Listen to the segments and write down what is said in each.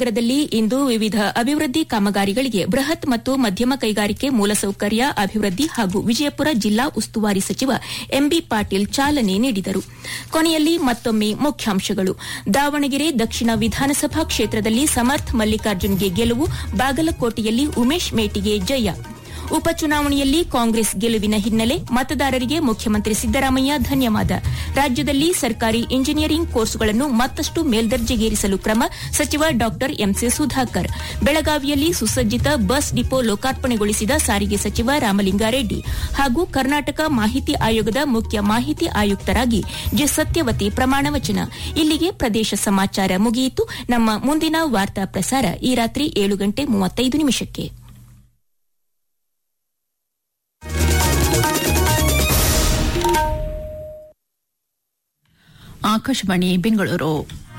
ರಾಮನಗರದಲ್ಲಿ ಇಂದು ವಿವಿಧ ಅಭಿವೃದ್ಧಿ ಕಾಮಗಾರಿಗಳಿಗೆ ಬೃಹತ್ ಮತ್ತು ಮಧ್ಯಮ ಕೈಗಾರಿಕೆ ಮೂಲಸೌಕರ್ಯ ಅಭಿವೃದ್ಧಿ ಹಾಗೂ ವಿಜಯಪುರ ಜಿಲ್ಲಾ ಉಸ್ತುವಾರಿ ಸಚಿವ ಎಂಬಿ ಪಾಟೀಲ್ ಚಾಲನೆ ನೀಡಿದರು ಕೊನೆಯಲ್ಲಿ ಮತ್ತೊಮ್ಮೆ ಮುಖ್ಯಾಂಶಗಳು ದಾವಣಗೆರೆ ದಕ್ಷಿಣ ವಿಧಾನಸಭಾ ಕ್ಷೇತ್ರದಲ್ಲಿ ಸಮರ್ಥ್ ಮಲ್ಲಿಕಾರ್ಜುನ್ಗೆ ಗೆಲುವು ಬಾಗಲಕೋಟೆಯಲ್ಲಿ ಉಮೇಶ್ ಮೇಟಿಗೆ ಜಯ ಉಪಚುನಾವಣೆಯಲ್ಲಿ ಕಾಂಗ್ರೆಸ್ ಗೆಲುವಿನ ಹಿನ್ನೆಲೆ ಮತದಾರರಿಗೆ ಮುಖ್ಯಮಂತ್ರಿ ಸಿದ್ದರಾಮಯ್ಯ ಧನ್ಯವಾದ ರಾಜ್ಯದಲ್ಲಿ ಸರ್ಕಾರಿ ಇಂಜಿನಿಯರಿಂಗ್ ಕೋರ್ಸ್ಗಳನ್ನು ಮತ್ತಷ್ಟು ಮೇಲ್ದರ್ಜೆಗೇರಿಸಲು ಕ್ರಮ ಸಚಿವ ಡಾ ಎಂಸಿ ಸುಧಾಕರ್ ಬೆಳಗಾವಿಯಲ್ಲಿ ಸುಸಜ್ಜಿತ ಬಸ್ ಡಿಪೋ ಲೋಕಾರ್ಪಣೆಗೊಳಿಸಿದ ಸಾರಿಗೆ ಸಚಿವ ರಾಮಲಿಂಗಾರೆಡ್ಡಿ ಹಾಗೂ ಕರ್ನಾಟಕ ಮಾಹಿತಿ ಆಯೋಗದ ಮುಖ್ಯ ಮಾಹಿತಿ ಆಯುಕ್ತರಾಗಿ ಜೆ ಸತ್ಯವತಿ ಪ್ರಮಾಣವಚನ ಇಲ್ಲಿಗೆ ಪ್ರದೇಶ ಸಮಾಚಾರ ಮುಗಿಯಿತು ನಮ್ಮ ಮುಂದಿನ ವಾರ್ತಾ ಪ್ರಸಾರ ಈ ರಾತ್ರಿ ಏಳು ಗಂಟೆ ಮೂವತ್ತೈದು ನಿಮಿಷಕ್ಕೆ ಆಕಾಶವಾಣಿ ಬೆಂಗಳೂರು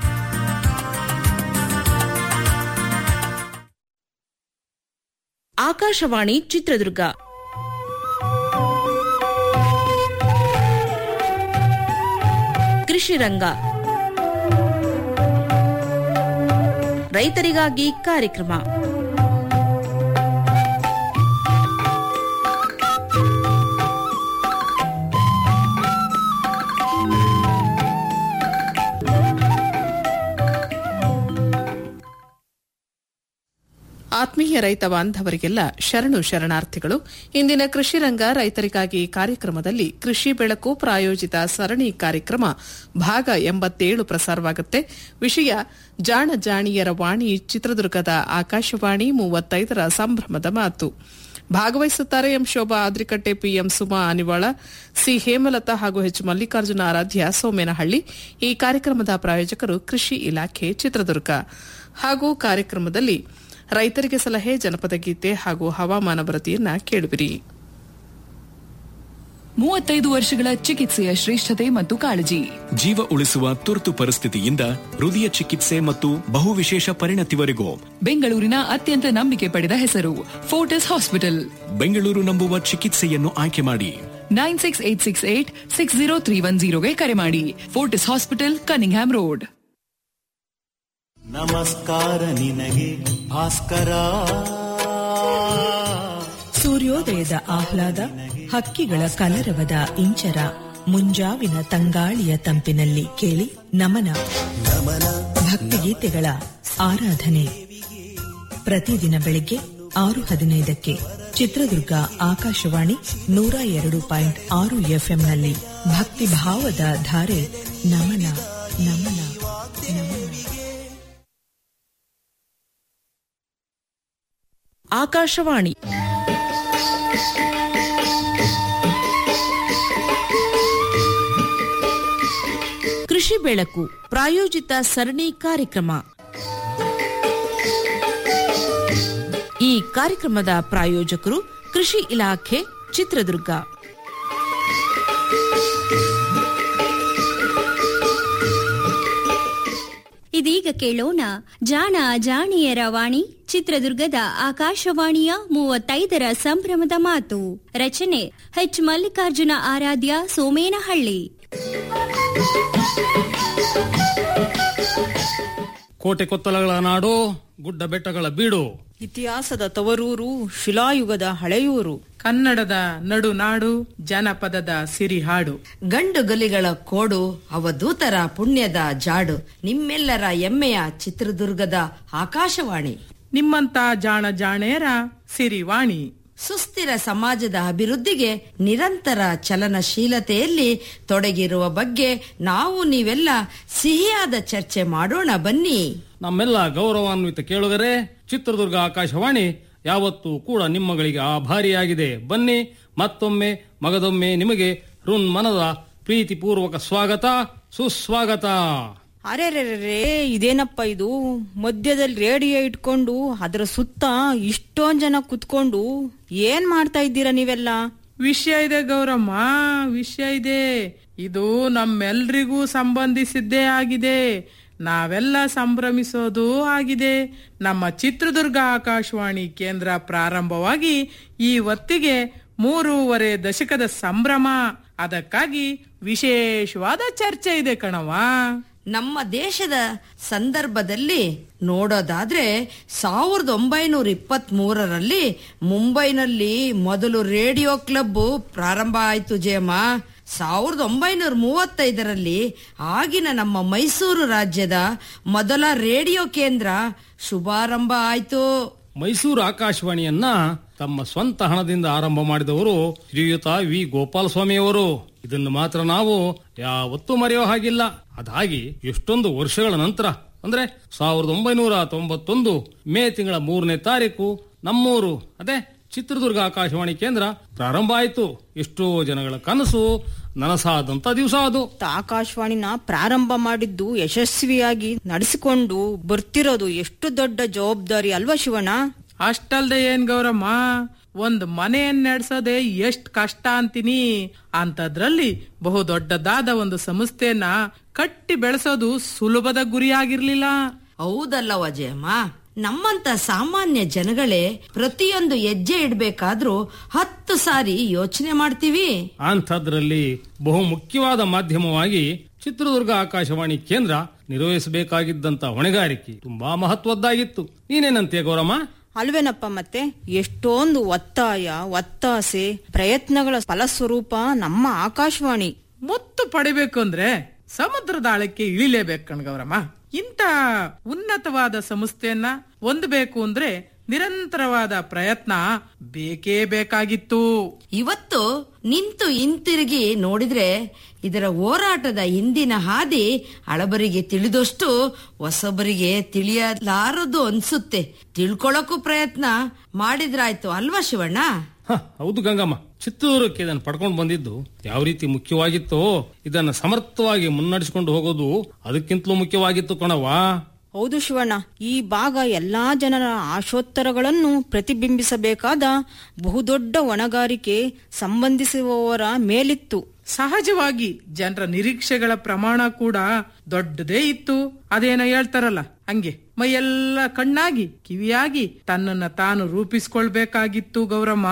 ಆಕಾಶವಾಣಿ ಚಿತ್ರದುರ್ಗ ಕೃಷಿ ರಂಗ ರೈತರಿಗಾಗಿ ಕಾರ್ಯಕ್ರಮ ಆತ್ಮೀಯ ರೈತ ಬಾಂಧವರಿಗೆಲ್ಲ ಶರಣು ಶರಣಾರ್ಥಿಗಳು ಇಂದಿನ ಕೃಷಿ ರಂಗ ರೈತರಿಗಾಗಿ ಕಾರ್ಯಕ್ರಮದಲ್ಲಿ ಕೃಷಿ ಬೆಳಕು ಪ್ರಾಯೋಜಿತ ಸರಣಿ ಕಾರ್ಯಕ್ರಮ ಭಾಗ ಎಂಬತ್ತೇಳು ಪ್ರಸಾರವಾಗುತ್ತೆ ವಿಷಯ ಜಾಣ ಜಾಣಿಯರ ವಾಣಿ ಚಿತ್ರದುರ್ಗದ ಆಕಾಶವಾಣಿ ಮೂವತ್ತೈದರ ಸಂಭ್ರಮದ ಮಾತು ಭಾಗವಹಿಸುತ್ತಾರೆ M Shobha Adrikatte P M Suma Anivala C Hemalatha ಹಾಗೂ ಎಚ್ ಮಲ್ಲಿಕಾರ್ಜುನ ಆರಾಧ್ಯ ಸೋಮೇನಹಳ್ಳಿ ಈ ಕಾರ್ಯಕ್ರಮದ ಪ್ರಾಯೋಜಕರು ಕೃಷಿ ಇಲಾಖೆ ಚಿತ್ರದುರ್ಗ ಹಾಗೂ ಕಾರ್ಯಕ್ರಮದಲ್ಲಿ ರೈತರಿಗೆ ಸಲಹೆ ಜನಪದ ಗೀತೆ ಹಾಗೂ ಹವಾಮಾನ ವರದಿಯನ್ನ ಕೇಳುವಿರಿ ಮೂವತ್ತೈದು ವರ್ಷಗಳ ಚಿಕಿತ್ಸೆಯ ಶ್ರೇಷ್ಠತೆ ಮತ್ತು ಕಾಳಜಿ ಜೀವ ಉಳಿಸುವ ತುರ್ತು ಪರಿಸ್ಥಿತಿಯಿಂದ ಹೃದಯ ಚಿಕಿತ್ಸೆ ಮತ್ತು ಬಹುವಿಶೇಷ ಪರಿಣತಿವರೆಗೂ ಬೆಂಗಳೂರಿನ ಅತ್ಯಂತ ನಂಬಿಕೆ ಪಡೆದ ಹೆಸರು ಫೋರ್ಟಿಸ್ ಹಾಸ್ಪಿಟಲ್ ಬೆಂಗಳೂರು ನಂಬುವ ಚಿಕಿತ್ಸೆಯನ್ನು ಆಯ್ಕೆ ಮಾಡಿ nine six eight six eight six zero three one ಜೀರೋಗೆ ಕರೆ ಮಾಡಿ ಫೋರ್ಟಿಸ್ ಹಾಸ್ಪಿಟಲ್ ಕನಿಂಗ್ಹ್ಯಾಮ್ ರೋಡ್ ನಮಸ್ಕಾರ ನಿನಗೆ ಭಾಸ್ಕರ ಸೂರ್ಯೋದಯದ ಆಹ್ಲಾದ ಹಕ್ಕಿಗಳ ಕಲರವದ ಇಂಚರ ಮುಂಜಾವಿನ ತಂಗಾಳಿಯ ತಂಪಿನಲ್ಲಿ ಕೇಳಿ ನಮನ ಭಕ್ತಿಗೀತೆಗಳ ಆರಾಧನೆ ಪ್ರತಿದಿನ ಬೆಳಿಗ್ಗೆ ಆರು ಹದಿನೈದಕ್ಕೆ ಚಿತ್ರದುರ್ಗ ಆಕಾಶವಾಣಿ ನೂರ ಎರಡು ಪಾಯಿಂಟ್ ಆರು ಎಫ್ಎಂನಲ್ಲಿ ಭಕ್ತಿಭಾವದ ಧಾರೆ ನಮನ ನಮನ ನಮನ ಆಕಾಶವಾಣಿ ಕೃಷಿ ಬೆಳಕು ಪ್ರಾಯೋಜಿತ ಸರಣಿ ಕಾರ್ಯಕ್ರಮ ಈ ಕಾರ್ಯಕ್ರಮದ ಪ್ರಾಯೋಜಕರು ಕೃಷಿ ಇಲಾಖೆ ಚಿತ್ರದುರ್ಗ ಇದೀಗ ಕೇಳೋಣ ಜಾಣ ಜಾಣಿಯರ ವಾಣಿ ಚಿತ್ರದುರ್ಗದ ಆಕಾಶವಾಣಿಯ ಮೂವತ್ತೈದರ ಸಂಭ್ರಮದ ಮಾತು ರಚನೆ ಎಚ್ ಮಲ್ಲಿಕಾರ್ಜುನ ಆರಾಧ್ಯ ಸೋಮೇನಹಳ್ಳಿ ಕೋಟೆ ಕೊತ್ತಲಗಳ ನಾಡು ಗುಡ್ಡ ಬೆಟ್ಟಗಳ ಬೀಡು ಇತಿಹಾಸದ ತವರೂರು ಶಿಲಾಯುಗದ ಹಳೆಯೂರು ಕನ್ನಡದ ನಡು ನಾಡು ಜನಪದದ ಸಿರಿಹಾಡು ಗಂಡು ಗಲಿಗಳ ಕೋಡು ಅವಧೂತರ ಪುಣ್ಯದ ಜಾಡು ನಿಮ್ಮೆಲ್ಲರ ಹೆಮ್ಮೆಯ ಚಿತ್ರದುರ್ಗದ ಆಕಾಶವಾಣಿ ನಿಮ್ಮಂತ ಜಾಣ ಜಾಣೆಯರ ಸಿರಿವಾಣಿ ಸುಸ್ಥಿರ ಸಮಾಜದ ಅಭಿವೃದ್ಧಿಗೆ ನಿರಂತರ ಚಲನಶೀಲತೆಯಲ್ಲಿ ತೊಡಗಿರುವ ಬಗ್ಗೆ ನಾವು ನೀವೆಲ್ಲ ಸಿಹಿಯಾದ ಚರ್ಚೆ ಮಾಡೋಣ ಬನ್ನಿ ನಮ್ಮೆಲ್ಲ ಗೌರವಾನ್ವಿತ ಕೇಳುಗರೆ ಚಿತ್ರದುರ್ಗ ಆಕಾಶವಾಣಿ ಯಾವತ್ತೂ ಕೂಡ ನಿಮ್ಮಗಳಿಗೆ ಆಭಾರಿಯಾಗಿದೆ ಬನ್ನಿ ಮತ್ತೊಮ್ಮೆ ಮಗದೊಮ್ಮೆ ನಿಮಗೆ ರುನ್ ಮನದ ಪ್ರೀತಿಪೂರ್ವಕ ಸ್ವಾಗತ ಸುಸ್ವಾಗತ ಅರೆರೆರೆ ಇದೇನಪ್ಪ ಇದು ಮಧ್ಯದಲ್ಲಿ ರೇಡಿಯೋ ಇಟ್ಕೊಂಡು ಅದರ ಸುತ್ತ ಇಷ್ಟೊಂದ್ ಜನ ಕುತ್ಕೊಂಡು ಏನ್ ಮಾಡ್ತಾ ಇದ್ದೀರಾ ನೀವೆಲ್ಲ ವಿಷಯ ಇದೆ ಗೌರಮ್ಮ ವಿಷಯ ಇದೆ ಇದು ನಮ್ಮೆಲ್ರಿಗೂ ಸಂಬಂಧಿಸಿದ್ದೇ ಆಗಿದೆ ನಾವೆಲ್ಲ ಸಂಭ್ರಮಿಸೋದು ಆಗಿದೆ ನಮ್ಮ ಚಿತ್ರದುರ್ಗ ಆಕಾಶವಾಣಿ ಕೇಂದ್ರ ಪ್ರಾರಂಭವಾಗಿ ಈ ಹೊತ್ತಿಗೆ ಮೂರೂವರೆ ದಶಕದ ಸಂಭ್ರಮ ಅದಕ್ಕಾಗಿ ವಿಶೇಷವಾದ ಚರ್ಚೆ ಇದೆ ಕಣವಾ ನಮ್ಮ ದೇಶದ ಸಂದರ್ಭದಲ್ಲಿ ನೋಡೋದಾದ್ರೆ ಸಾವಿರದ ಒಂಬೈನೂರ ಇಪ್ಪತ್ತ್ ಮೂರರಲ್ಲಿ ಮುಂಬೈನಲ್ಲಿ ಮೊದಲು ರೇಡಿಯೋ ಕ್ಲಬ್ ಪ್ರಾರಂಭ ಆಯ್ತು ಜಯಮ್ಮ ಸಾವಿರದ ಒಂಬೈನೂರ ಮೂವತ್ತೈದರಲ್ಲಿ ಆಗಿನ ನಮ್ಮ ಮೈಸೂರು ರಾಜ್ಯದ ಮೊದಲ ರೇಡಿಯೋ ಕೇಂದ್ರ ಶುಭಾರಂಭ ಆಯ್ತು ಮೈಸೂರು ಆಕಾಶವಾಣಿಯನ್ನ ತಮ್ಮ ಸ್ವಂತ ಹಣದಿಂದ ಆರಂಭ ಮಾಡಿದವರು ಶ್ರೀಯುತ ವಿ ಗೋಪಾಲಸ್ವಾಮಿಯವರು ಇದನ್ನು ಮಾತ್ರ ನಾವು ಯಾವತ್ತೂ ಮರೆಯೋ ಹಾಗಿಲ್ಲ ಅದಾಗಿ ಎಷ್ಟೊಂದು ವರ್ಷಗಳ ನಂತರ ಅಂದ್ರೆ ಸಾವಿರದ ಒಂಬೈನೂರ ತೊಂಬತ್ತೊಂದು ಮೇ ತಿಂಗಳ ಮೂರನೇ ತಾರೀಕು ನಮ್ಮೂರು ಅದೇ ಚಿತ್ರದುರ್ಗ ಆಕಾಶವಾಣಿ ಕೇಂದ್ರ ಪ್ರಾರಂಭ ಆಯಿತು ಎಷ್ಟೋ ಜನಗಳ ಕನಸು ನನಸಾದಂತ ದಿವಸ ಅದು ಆಕಾಶವಾಣಿನ ಪ್ರಾರಂಭ ಮಾಡಿದ್ದು ಯಶಸ್ವಿಯಾಗಿ ನಡೆಸಿಕೊಂಡು ಬರ್ತಿರೋದು ಎಷ್ಟು ದೊಡ್ಡ ಜವಾಬ್ದಾರಿ ಅಲ್ವಾ ಶಿವಣ್ಣ ಅಷ್ಟಲ್ದೆ ಏನ್ ಗೌರಮ್ಮ ಒಂದ್ ಮನೆಯನ್ನ ನಡೆಸೋದೇ ಎಷ್ಟ್ ಕಷ್ಟ ಅಂತೀನಿ ಅಂತದ್ರಲ್ಲಿ ಬಹು ದೊಡ್ಡದಾದ ಒಂದು ಸಂಸ್ಥೆಯನ್ನ ಕಟ್ಟಿ ಬೆಳೆಸೋದು ಸುಲಭದ ಗುರಿಯಾಗಿರ್ಲಿಲ್ಲ ಹೌದಲ್ಲವ ಜಯಮ್ಮ ನಮ್ಮಂತ ಸಾಮಾನ್ಯ ಜನಗಳೇ ಪ್ರತಿಯೊಂದು ಹೆಜ್ಜೆ ಇಡ್ಬೇಕಾದ್ರೂ ಹತ್ತು ಸಾರಿ ಯೋಚನೆ ಮಾಡ್ತೀವಿ ಅಂಥದ್ರಲ್ಲಿ ಬಹು ಮುಖ್ಯವಾದ ಮಾಧ್ಯಮವಾಗಿ ಚಿತ್ರದುರ್ಗ ಆಕಾಶವಾಣಿ ಕೇಂದ್ರ ನಿರ್ವಹಿಸಬೇಕಾಗಿದ್ದಂತ ಹೊಣೆಗಾರಿಕೆ ತುಂಬಾ ಮಹತ್ವದ್ದಾಗಿತ್ತು ನೀನೇನಂತೀಯ ಗೌರಮ್ಮ ಅಲ್ವೇನಪ್ಪ ಮತ್ತೆ ಎಷ್ಟೊಂದು ಒತ್ತಾಯ ಒತ್ತಾಸೆ ಪ್ರಯತ್ನಗಳ ಫಲಸ್ವರೂಪ ನಮ್ಮ ಆಕಾಶವಾಣಿ ಮುತ್ತು ಪಡಿಬೇಕು ಅಂದ್ರೆ ಸಮುದ್ರದ ಆಳಕ್ಕೆ ಇಳಿಲೇಬೇಕು ಕಣ್ಗೌರಮ್ಮ ಇಂಥ ಉನ್ನತವಾದ ಸಂಸ್ಥೆಯನ್ನ ಹೊಂದಬೇಕು ಅಂದ್ರೆ ನಿರಂತರವಾದ ಪ್ರಯತ್ನ ಬೇಕೇ ಬೇಕಾಗಿತ್ತು ಇವತ್ತು ನಿಂತು ಹಿಂತಿರುಗಿ ನೋಡಿದ್ರೆ ಇದರ ಹೋರಾಟದ ಹಿಂದಿನ ಹಾದಿ ಹಳಬರಿಗೆ ತಿಳಿದಷ್ಟು ಹೊಸಬರಿಗೆ ತಿಳಿಯಲಾರದು ಅನ್ಸುತ್ತೆ ತಿಳ್ಕೊಳಕ್ಕೂ ಪ್ರಯತ್ನ ಮಾಡಿದ್ರಾಯ್ತು ಅಲ್ವಾ ಶಿವಣ್ಣ ಹ, ಹೌದು ಗಂಗಮ್ಮ ಚಿತ್ರದುರ್ಗಕ್ಕೆ ಇದನ್ನು ಪಡ್ಕೊಂಡು ಬಂದಿದ್ದು ಯಾವ ರೀತಿ ಮುಖ್ಯವಾಗಿತ್ತೋ ಇದನ್ನ ಸಮರ್ಥವಾಗಿ ಮುನ್ನಡೆಸಿಕೊಂಡು ಹೋಗೋದು ಅದಕ್ಕಿಂತಲೂ ಮುಖ್ಯವಾಗಿತ್ತು ಕಣವಾ ಹೌದು ಶಿವಣ್ಣ ಈ ಭಾಗ ಎಲ್ಲಾ ಜನರ ಆಶೋತ್ತರಗಳನ್ನು ಪ್ರತಿಬಿಂಬಿಸಬೇಕಾದ ಬಹುದೊಡ್ಡ ಹೊಣೆಗಾರಿಕೆ ಸಂಬಂಧಿಸುವವರ ಮೇಲಿತ್ತು ಸಹಜವಾಗಿ ಜನರ ನಿರೀಕ್ಷೆಗಳ ಪ್ರಮಾಣ ಕೂಡ ದೊಡ್ಡದೇ ಇತ್ತು ಅದೇನೋ ಹೇಳ್ತಾರಲ್ಲ ಹಂಗೆ ಮೈಯೆಲ್ಲ ಕಣ್ಣಾಗಿ ಕಿವಿಯಾಗಿ ತನ್ನನ್ನ ತಾನು ರೂಪಿಸ್ಕೊಳ್ಬೇಕಾಗಿತ್ತು ಗೌರಮ್ಮ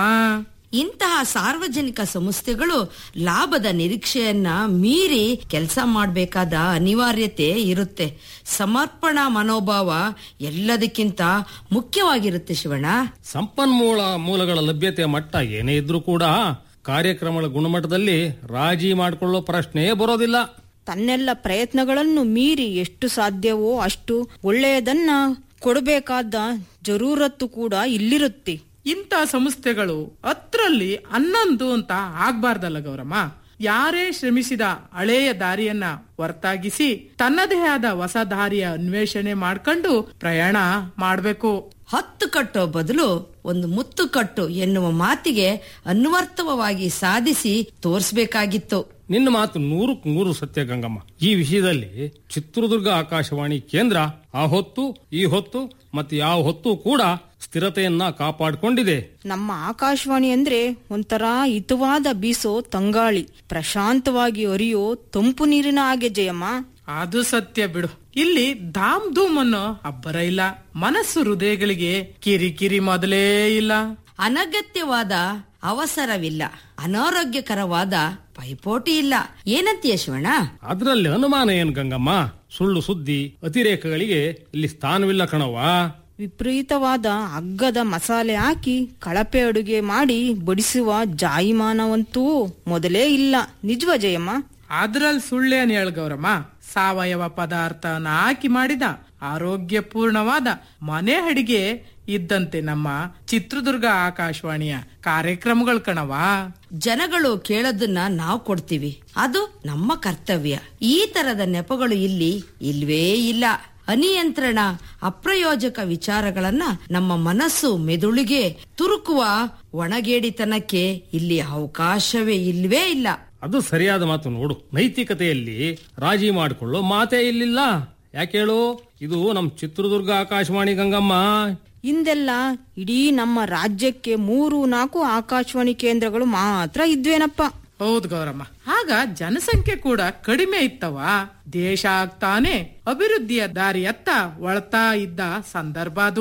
ಇಂತಹ ಸಾರ್ವಜನಿಕ ಸಂಸ್ಥೆಗಳು ಲಾಭದ ನಿರೀಕ್ಷೆಯನ್ನ ಮೀರಿ ಕೆಲಸ ಮಾಡಬೇಕಾದ ಅನಿವಾರ್ಯತೆ ಇರುತ್ತೆ ಸಮರ್ಪಣಾ ಮನೋಭಾವ ಎಲ್ಲದಕ್ಕಿಂತ ಮುಖ್ಯವಾಗಿರುತ್ತೆ ಶಿವಣ್ಣ ಸಂಪನ್ಮೂಲ ಮೂಲಗಳ ಲಭ್ಯತೆಯ ಮಟ್ಟ ಏನೇ ಇದ್ರೂ ಕೂಡ ಕಾರ್ಯಕ್ರಮಗಳ ಗುಣಮಟ್ಟದಲ್ಲಿ ರಾಜಿ ಮಾಡಿಕೊಳ್ಳೋ ಪ್ರಶ್ನೆಯೇ ಬರೋದಿಲ್ಲ ತನ್ನೆಲ್ಲ ಪ್ರಯತ್ನಗಳನ್ನು ಮೀರಿ ಎಷ್ಟು ಸಾಧ್ಯವೋ ಅಷ್ಟು ಒಳ್ಳೆಯದನ್ನ ಕೊಡಬೇಕಾದ ಜರೂರತ್ತು ಕೂಡ ಇಲ್ಲಿರುತ್ತೆ ಇಂಥ ಸಂಸ್ಥೆಗಳು ಹತ್ರಲ್ಲಿ ಹನ್ನೊಂದು ಅಂತ ಆಗ್ಬಾರ್ದಲ್ಲ ಗೌರಮ್ಮ ಯಾರೇ ಶ್ರಮಿಸಿದ ಹಳೆಯ ದಾರಿಯನ್ನ ಹೊರತಾಗಿಸಿ ತನ್ನದೇ ಆದ ಹೊಸ ದಾರಿಯ ಅನ್ವೇಷಣೆ ಮಾಡ್ಕೊಂಡು ಪ್ರಯಾಣ ಮಾಡ್ಬೇಕು ಹತ್ತು ಕಟ್ಟೋ ಬದಲು ಒಂದು ಮುತ್ತು ಕಟ್ಟು ಎನ್ನುವ ಮಾತಿಗೆ ಅನ್ವರ್ಥವಾಗಿ ಸಾಧಿಸಿ ತೋರಿಸಬೇಕಾಗಿತ್ತು ನಿನ್ನ ಮಾತು ನೂರಕ್ಕೆ ನೂರು ಸತ್ಯ ಗಂಗಮ್ಮ ಈ ವಿಷಯದಲ್ಲಿ ಚಿತ್ರದುರ್ಗ ಆಕಾಶವಾಣಿ ಕೇಂದ್ರ ಆ ಹೊತ್ತು ಈ ಹೊತ್ತು ಮತ್ತೆ ಯಾವ ಹೊತ್ತು ಕೂಡ ಸ್ಥಿರತೆಯನ್ನ ಕಾಪಾಡಿಕೊಂಡಿದೆ ನಮ್ಮ ಆಕಾಶವಾಣಿ ಅಂದ್ರೆ ಒಂಥರ ಹಿತವಾದ ಬೀಸೋ ತಂಗಾಳಿ ಪ್ರಶಾಂತವಾಗಿ ಹರಿಯೋ ತಂಪು ನೀರಿನ ಹಾಗೆ ಜಯಮ್ಮ ಅದು ಸತ್ಯ ಬಿಡು ಇಲ್ಲಿ ಧಾಮ್ ಧೂಮ್ ಅನ್ನೋ ಅಬ್ಬರ ಇಲ್ಲ ಮನಸ್ಸು ಹೃದಯಗಳಿಗೆ ಕಿರಿಕಿರಿ ಮೊದಲೇ ಇಲ್ಲ ಅನಗತ್ಯವಾದ ಅವಸರವಿಲ್ಲ ಅನಾರೋಗ್ಯಕರವಾದ ಪೈಪೋಟಿ ಇಲ್ಲ ಏನಂತೀಯ ಶಿವಣ್ಣ ಅದರಲ್ಲಿ ಅನುಮಾನ ಏನು ಗಂಗಮ್ಮ ಸುಳ್ಳು ಸುದ್ದಿ ಅತಿರೇಕಗಳಿಗೆ ಇಲ್ಲಿ ಸ್ಥಾನವಿಲ್ಲ ಕಣವ್ವ ವಿಪರೀತವಾದ ಅಗ್ಗದ ಮಸಾಲೆ ಹಾಕಿ ಕಳಪೆ ಅಡುಗೆ ಮಾಡಿ ಬಡಿಸುವ ಜಾಯಿಮಾನವಂತೂ ಮೊದಲೇ ಇಲ್ಲ ನಿಜವ ಜಯಮ್ಮ ಅದ್ರಲ್ಲಿ ಸುಳ್ಳೇನ್ ಹೇಳ್ ಗೌರಮ್ಮ ಸಾವಯವ ಪದಾರ್ಥನ ಹಾಕಿ ಮಾಡಿದ ಆರೋಗ್ಯಪೂರ್ಣವಾದ ಮನೆ ಅಡಿಗೆ ಇದ್ದಂತೆ ನಮ್ಮ ಚಿತ್ರದುರ್ಗ ಆಕಾಶವಾಣಿಯ ಕಾರ್ಯಕ್ರಮಗಳು ಕಣವಾ ಜನಗಳು ಕೇಳೋದನ್ನ ನಾವು ಕೊಡ್ತೀವಿ ಅದು ನಮ್ಮ ಕರ್ತವ್ಯ ಈ ತರದ ನೆಪಗಳು ಇಲ್ಲಿ ಇಲ್ವೇ ಇಲ್ಲ ಅನಿಯಂತ್ರಣ ಅಪ್ರಯೋಜಕ ವಿಚಾರಗಳನ್ನ ನಮ್ಮ ಮನಸ್ಸು ಮೆದುಳಿಗೆ ತುರುಕುವ ಒಣಗೇಡಿತನಕ್ಕೆ ಇಲ್ಲಿ ಅವಕಾಶವೇ ಇಲ್ವೇ ಇಲ್ಲ ಅದು ಸರಿಯಾದ ಮಾತು ನೋಡು ನೈತಿಕತೆಯಲ್ಲಿ ರಾಜಿ ಮಾಡಿಕೊಳ್ಳೋ ಮಾತೇ ಇಲ್ಲಿಲ್ಲ ಯಾಕೆ ಹೇಳು ಇದು ನಮ್ ಚಿತ್ರದುರ್ಗ ಆಕಾಶವಾಣಿ ಗಂಗಮ್ಮ ಹಿಂದೆಲ್ಲ ಇಡೀ ನಮ್ಮ ರಾಜ್ಯಕ್ಕೆ ಮೂರು ನಾಲ್ಕು ಆಕಾಶವಾಣಿ ಕೇಂದ್ರಗಳು ಮಾತ್ರ ಇದ್ವೇನಪ್ಪ ಹೌದು ಗೌರಮ್ಮ ಆಗ ಜನಸಂಖ್ಯೆ ಕೂಡ ಕಡಿಮೆ ಇತ್ತವ ದೇಶ ಆಗ್ತಾನೆ ಅಭಿವೃದ್ಧಿಯ ದಾರಿಯತ್ತ ಒಳ್ತಾ ಇದ್ದ ಸಂದರ್ಭ ಅದು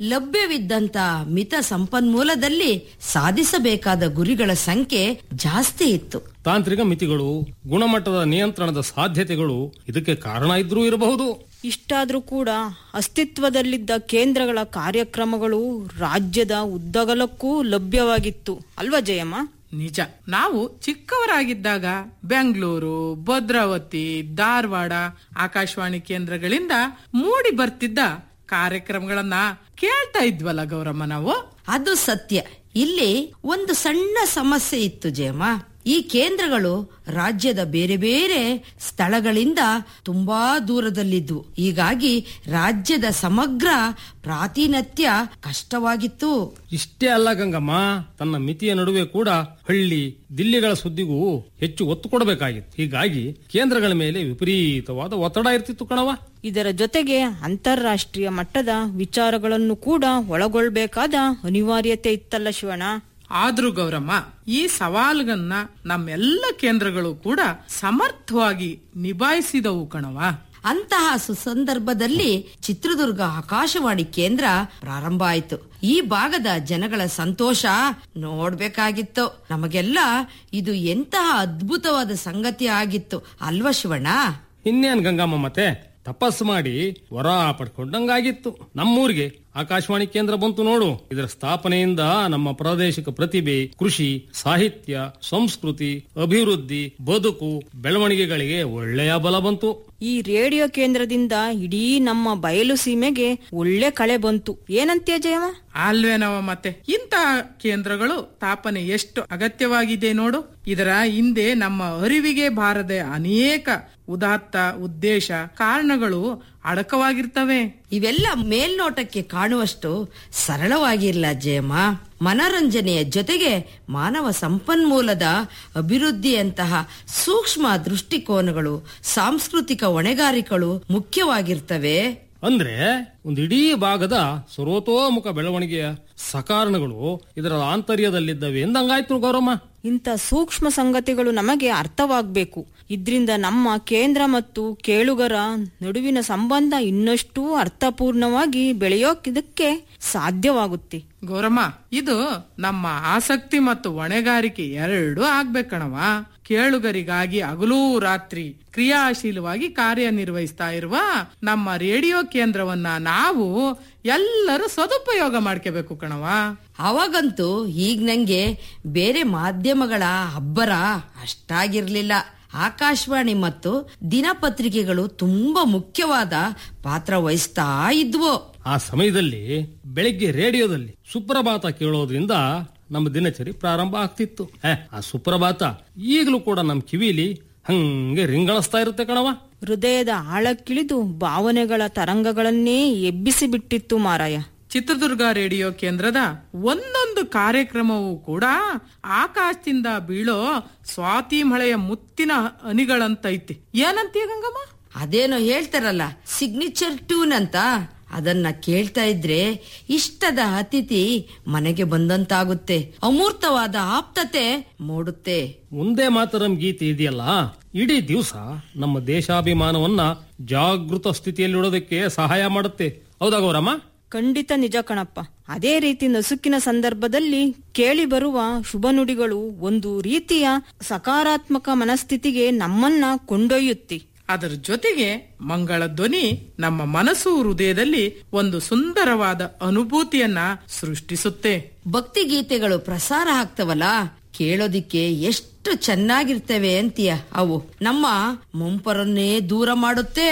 ಲಭ್ಯವಿದ್ದಂತ ಮಿತ ಸಂಪನ್ಮೂಲದಲ್ಲಿ ಸಾಧಿಸಬೇಕಾದ ಗುರಿಗಳ ಸಂಖ್ಯೆ ಜಾಸ್ತಿ ಇತ್ತು ತಾಂತ್ರಿಕ ಮಿತಿಗಳು ಗುಣಮಟ್ಟದ ನಿಯಂತ್ರಣದ ಸಾಧ್ಯತೆಗಳು ಇದಕ್ಕೆ ಕಾರಣ ಇದ್ರೂ ಇರಬಹುದು ಇಷ್ಟಾದ್ರೂ ಕೂಡ ಅಸ್ತಿತ್ವದಲ್ಲಿದ್ದ ಕೇಂದ್ರಗಳ ಕಾರ್ಯಕ್ರಮಗಳು ರಾಜ್ಯದ ಉದ್ದಗಲಕ್ಕೂ ಲಭ್ಯವಾಗಿತ್ತು ಅಲ್ವಾ ಜಯಮ್ಮ ನಿಜ ನಾವು ಚಿಕ್ಕವರಾಗಿದ್ದಾಗ ಬೆಂಗಳೂರು ಭದ್ರಾವತಿ ಧಾರವಾಡ ಆಕಾಶವಾಣಿ ಕೇಂದ್ರಗಳಿಂದ ಮೂಡಿ ಬರ್ತಿದ್ದ ಕಾರ್ಯಕ್ರಮಗಳನ್ನ ಕೇಳ್ತಾ ಇದ್ವಲ್ಲ ಗೌರಮ್ಮ ನಾವು ಅದು ಸತ್ಯ ಇಲ್ಲಿ ಒಂದು ಸಣ್ಣ ಸಮಸ್ಯೆ ಇತ್ತು ಜಯಮ್ಮ ಈ ಕೇಂದ್ರಗಳು ರಾಜ್ಯದ ಬೇರೆ ಬೇರೆ ಸ್ಥಳಗಳಿಂದ ತುಂಬಾ ದೂರದಲ್ಲಿದ್ವು ಹೀಗಾಗಿ ರಾಜ್ಯದ ಸಮಗ್ರ ಪ್ರಾತಿನಿಧ್ಯ ಕಷ್ಟವಾಗಿತ್ತು ಇಷ್ಟೇ ಅಲ್ಲ ಗಂಗಮ್ಮ ತನ್ನ ಮಿತಿಯ ನಡುವೆ ಕೂಡ ಹಳ್ಳಿ ದಿಲ್ಲಿಗಳ ಸುದ್ದಿಗೂ ಹೆಚ್ಚು ಒತ್ತು ಕೊಡಬೇಕಾಗಿತ್ತು ಹೀಗಾಗಿ ಕೇಂದ್ರಗಳ ಮೇಲೆ ವಿಪರೀತವಾದ ಒತ್ತಡ ಇರ್ತಿತ್ತು ಕಣವ ಇದರ ಜೊತೆಗೆ ಅಂತಾರಾಷ್ಟ್ರೀಯ ಮಟ್ಟದ ವಿಚಾರಗಳನ್ನು ಕೂಡ ಒಳಗೊಳ್ಬೇಕಾದ ಅನಿವಾರ್ಯತೆ ಇತ್ತಲ್ಲ ಶಿವಣ್ಣ ಆದ್ರೂ ಗೌರಮ್ಮ ಈ ಸವಾಲುಗಳನ್ನ ನಮ್ಮೆಲ್ಲ ಕೇಂದ್ರಗಳು ಕೂಡ ಸಮರ್ಥವಾಗಿ ನಿಭಾಯಿಸಿದವು ಕಣವ ಅಂತಹ ಸುಸಂದರ್ಭದಲ್ಲಿ ಚಿತ್ರದುರ್ಗ ಆಕಾಶವಾಣಿ ಕೇಂದ್ರ ಪ್ರಾರಂಭ ಆಯಿತು ಈ ಭಾಗದ ಜನಗಳ ಸಂತೋಷ ನೋಡ್ಬೇಕಾಗಿತ್ತು ನಮಗೆಲ್ಲ ಇದು ಎಂತಹ ಅದ್ಭುತವಾದ ಸಂಗತಿ ಆಗಿತ್ತು ಅಲ್ವಾ ಶಿವಣ್ಣ ಇನ್ನೇನ್ ಗಂಗಮ್ಮ ಮತ್ತೆ ತಪಸ್ಸು ಮಾಡಿ ವರ ಪಡ್ಕೊಂಡಂಗಾಗಿತ್ತು ನಮ್ಮೂರಿಗೆ ಆಕಾಶವಾಣಿ ಕೇಂದ್ರ ಬಂತು ನೋಡು ಇದರ ಸ್ಥಾಪನೆಯಿಂದ ನಮ್ಮ ಪ್ರಾದೇಶಿಕ ಪ್ರತಿಭೆ ಕೃಷಿ ಸಾಹಿತ್ಯ ಸಂಸ್ಕೃತಿ ಅಭಿವೃದ್ಧಿ ಬದುಕು ಬೆಳವಣಿಗೆಗಳಿಗೆ ಒಳ್ಳೆಯ ಬಲ ಬಂತು ಈ ರೇಡಿಯೋ ಕೇಂದ್ರದಿಂದ ಇಡೀ ನಮ್ಮ ಬಯಲು ಸೀಮೆಗೆ ಒಳ್ಳೆ ಕಳೆ ಬಂತು ಏನಂತೀಯ ಜಯಮ್ಮ ಅಲ್ವೇನವ ಮತ್ತೆ ಇಂತಹ ಕೇಂದ್ರಗಳು ಸ್ಥಾಪನೆ ಎಷ್ಟು ಅಗತ್ಯವಾಗಿದೆ ನೋಡು ಇದರ ಹಿಂದೆ ನಮ್ಮ ಅರಿವಿಗೆ ಬಾರದೆ ಅನೇಕ ಉದಾತ್ತ ಉದ್ದೇಶ ಕಾರಣಗಳು ಅಡಕವಾಗಿರ್ತವೆ ಇವೆಲ್ಲ ಮೇಲ್ನೋಟಕ್ಕೆ ಕಾಣುವಷ್ಟು ಸರಳವಾಗಿಲ್ಲ ಜಯಮ್ಮ ಮನರಂಜನೆಯ ಜೊತೆಗೆ ಮಾನವ ಸಂಪನ್ಮೂಲದ ಅಭಿವೃದ್ಧಿಯಂತಹ ಸೂಕ್ಷ್ಮ ದೃಷ್ಟಿಕೋನಗಳು ಸಾಂಸ್ಕೃತಿಕ ಹೊಣೆಗಾರಿಕೆಗಳು ಮುಖ್ಯವಾಗಿರ್ತವೆ ಅಂದ್ರೆ ಒಂದು ಇಡೀ ಭಾಗದ ಸರ್ವತೋಮುಖ ಬೆಳವಣಿಗೆಯ ಸಕಾರಣಗಳು ಇದರ ಆಂತರ್ಯದಲ್ಲಿದ್ದವೆ ಎಂದಂಗಾಯ್ತು ಗೌರಮ್ಮ ಇಂಥ ಸೂಕ್ಷ್ಮ ಸಂಗತಿಗಳು ನಮಗೆ ಅರ್ಥವಾಗಬೇಕು ಇದ್ರಿಂದ ನಮ್ಮ ಕೇಂದ್ರ ಮತ್ತು ಕೇಳುಗರ ನಡುವಿನ ಸಂಬಂಧ ಇನ್ನಷ್ಟು ಅರ್ಥಪೂರ್ಣವಾಗಿ ಬೆಳೆಯೋಕಿದಕ್ಕೆ ಸಾಧ್ಯವಾಗುತ್ತೆ ಗೌರಮ್ಮ ಇದು ನಮ್ಮ ಆಸಕ್ತಿ ಮತ್ತು ಹೊಣೆಗಾರಿಕೆ ಎರಡೂ ಆಗ್ಬೇಕಣವ ಕೇಳುಗರಿಗಾಗಿ ಹಗಲೂ ರಾತ್ರಿ ಕ್ರಿಯಾಶೀಲವಾಗಿ ಕಾರ್ಯನಿರ್ವಹಿಸ್ತಾ ಇರುವ ನಮ್ಮ ರೇಡಿಯೋ ಕೇಂದ್ರವನ್ನ ನಾವು ಎಲ್ಲರೂ ಸದುಪಯೋಗ ಮಾಡ್ಕೋಬೇಕು ಕಣವ ಅವಾಗಂತೂ ಈಗ ನಂಗೆ ಬೇರೆ ಮಾಧ್ಯಮಗಳ ಅಬ್ಬರ ಅಷ್ಟಾಗಿರ್ಲಿಲ್ಲ ಆಕಾಶವಾಣಿ ಮತ್ತು ದಿನಪತ್ರಿಕೆಗಳು ತುಂಬಾ ಮುಖ್ಯವಾದ ಪಾತ್ರ ವಹಿಸ್ತಾ ಇದ್ವು ಆ ಸಮಯದಲ್ಲಿ ಬೆಳಿಗ್ಗೆ ರೇಡಿಯೋದಲ್ಲಿ ಸುಪ್ರಭಾತ ಕೇಳೋದ್ರಿಂದ ನಮ್ಮ ದಿನಚರಿ ಪ್ರಾರಂಭ ಆಗ್ತಿತ್ತು ಹೇ, ಆ ಸುಪ್ರಭಾತ ಈಗಲೂ ಕೂಡ ನಮ್ಮ ಕಿವಿಲಿ ಹಂಗೆ ರಿಂಗಳಿಸ್ತಾ ಇರುತ್ತೆ ಕಣವ ಹೃದಯದ ಆಳಕ್ಕಿಳಿದು ಭಾವನೆಗಳ ತರಂಗಗಳನ್ನೇ ಎಬ್ಬಿಸಿ ಬಿಟ್ಟಿತ್ತು ಮಾರಾಯ ಚಿತ್ರದುರ್ಗ ರೇಡಿಯೋ ಕೇಂದ್ರದ ಒಂದೊಂದು ಕಾರ್ಯಕ್ರಮವೂ ಕೂಡ ಆಕಾಶದಿಂದ ಬೀಳೋ ಸ್ವಾತಿ ಮಳೆಯ ಮುತ್ತಿನ ಹನಿಗಳಂತೈತಿ ಏನಂತೀಯ ಗಂಗಮ್ಮ ಅದೇನೋ ಹೇಳ್ತಾರಲ್ಲ ಸಿಗ್ನೇಚರ್ ಟ್ಯೂನ್ ಅಂತ ಅದನ್ನ ಕೇಳ್ತಾ ಇದ್ರೆ ಇಷ್ಟದ ಅತಿಥಿ ಮನೆಗೆ ಬಂದಂತಾಗುತ್ತೆ ಅಮೂರ್ತವಾದ ಆಪ್ತತೆ ಮೂಡುತ್ತೆ ಒಂದೇ ಮಾತರಂ ಗೀತೆ ಇದೆಯಲ್ಲ ಇಡೀ ದಿವಸ ನಮ್ಮ ದೇಶಾಭಿಮಾನವನ್ನ ಜಾಗೃತ ಸ್ಥಿತಿಯಲ್ಲಿಡೋದಕ್ಕೆ ಸಹಾಯ ಮಾಡುತ್ತೆ ಹೌದಾ ಗೌರಮ್ಮ ಖಂಡಿತ ನಿಜ ಕಣಪ್ಪ ಅದೇ ರೀತಿ ನಸುಕಿನ ಸಂದರ್ಭದಲ್ಲಿ ಕೇಳಿ ಬರುವ ಶುಭ ನುಡಿಗಳು ಒಂದು ರೀತಿಯ ಸಕಾರಾತ್ಮಕ ಮನಸ್ಥಿತಿಗೆ ನಮ್ಮನ್ನ ಕೊಂಡೊಯ್ಯುತ್ತೆ ಅದರ ಜೊತೆಗೆ ಮಂಗಳ ಧ್ವನಿ ನಮ್ಮ ಮನಸ್ಸು ಹೃದಯದಲ್ಲಿ ಒಂದು ಸುಂದರವಾದ ಅನುಭೂತಿಯನ್ನ ಸೃಷ್ಟಿಸುತ್ತೆ ಭಕ್ತಿ ಗೀತೆಗಳು ಪ್ರಸಾರ ಆಗ್ತವಲ್ಲ ಕೇಳೋದಿಕ್ಕೆ ಎಷ್ಟು ಚೆನ್ನಾಗಿರ್ತವೆ ಅಂತೀಯ ಅವು ನಮ್ಮ ಮುಂಪರನ್ನೇ ದೂರ ಮಾಡುತ್ತೆ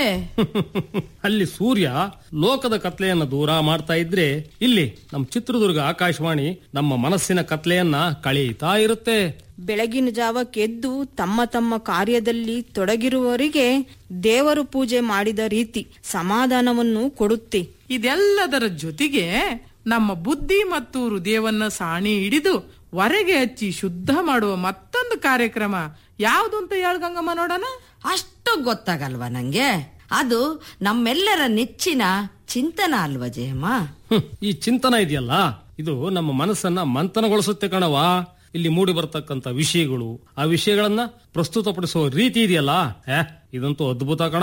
ಅಲ್ಲಿ ಸೂರ್ಯ ಲೋಕದ ಕತ್ಲೆಯನ್ನ ದೂರ ಮಾಡ್ತಾ ಇದ್ರೆ ಇಲ್ಲಿ ನಮ್ಮ ಚಿತ್ರದುರ್ಗ ಆಕಾಶವಾಣಿ ನಮ್ಮ ಮನಸ್ಸಿನ ಕತ್ಲೆಯನ್ನ ಕಳೀತಾ ಇರುತ್ತೆ ಬೆಳಗಿನ ಜಾವಕ್ಕೆದ್ದು ತಮ್ಮ ತಮ್ಮ ಕಾರ್ಯದಲ್ಲಿ ತೊಡಗಿರುವವರಿಗೆ ದೇವರು ಪೂಜೆ ಮಾಡಿದ ರೀತಿ ಸಮಾಧಾನವನ್ನು ಕೊಡುತ್ತೆ ಇದೆಲ್ಲದರ ಜೊತೆಗೆ ನಮ್ಮ ಬುದ್ಧಿ ಮತ್ತು ಹೃದಯವನ್ನ ಸಾಣಿ ಹಿಡಿದು ಹೊರಗೆ ಹಚ್ಚಿ ಶುದ್ಧ ಮಾಡುವ ಮತ್ತೊಂದು ಕಾರ್ಯಕ್ರಮ ಯಾವುದು ಅಂತ ಹೇಳ್ಗಂಗಮ್ಮ ನೋಡೋಣ ಅಷ್ಟು ಗೊತ್ತಾಗಲ್ವಾ ನಂಗೆ ಅದು ನಮ್ಮೆಲ್ಲರ ನೆಚ್ಚಿನ ಚಿಂತನ ಅಲ್ವಾ ಜಯಮ್ಮ ಹ್ಮ್, ಈ ಚಿಂತನ ಇದೆಯಲ್ಲ ಇದು ನಮ್ಮ ಮನಸ್ಸನ್ನ ಮಂಥನಗೊಳಿಸುತ್ತೆ ಕಣವ ಇಲ್ಲಿ ಮೂಡಿ ಬರ್ತಕ್ಕಂತ ವಿಷಯಗಳು ಆ ವಿಷಯಗಳನ್ನ ಪ್ರಸ್ತುತಪಡಿಸುವ ರೀತಿ ಇದೆಯಲ್ಲ ಏ ಇದಂತೂ ಅದ್ಭುತ ಕಣವ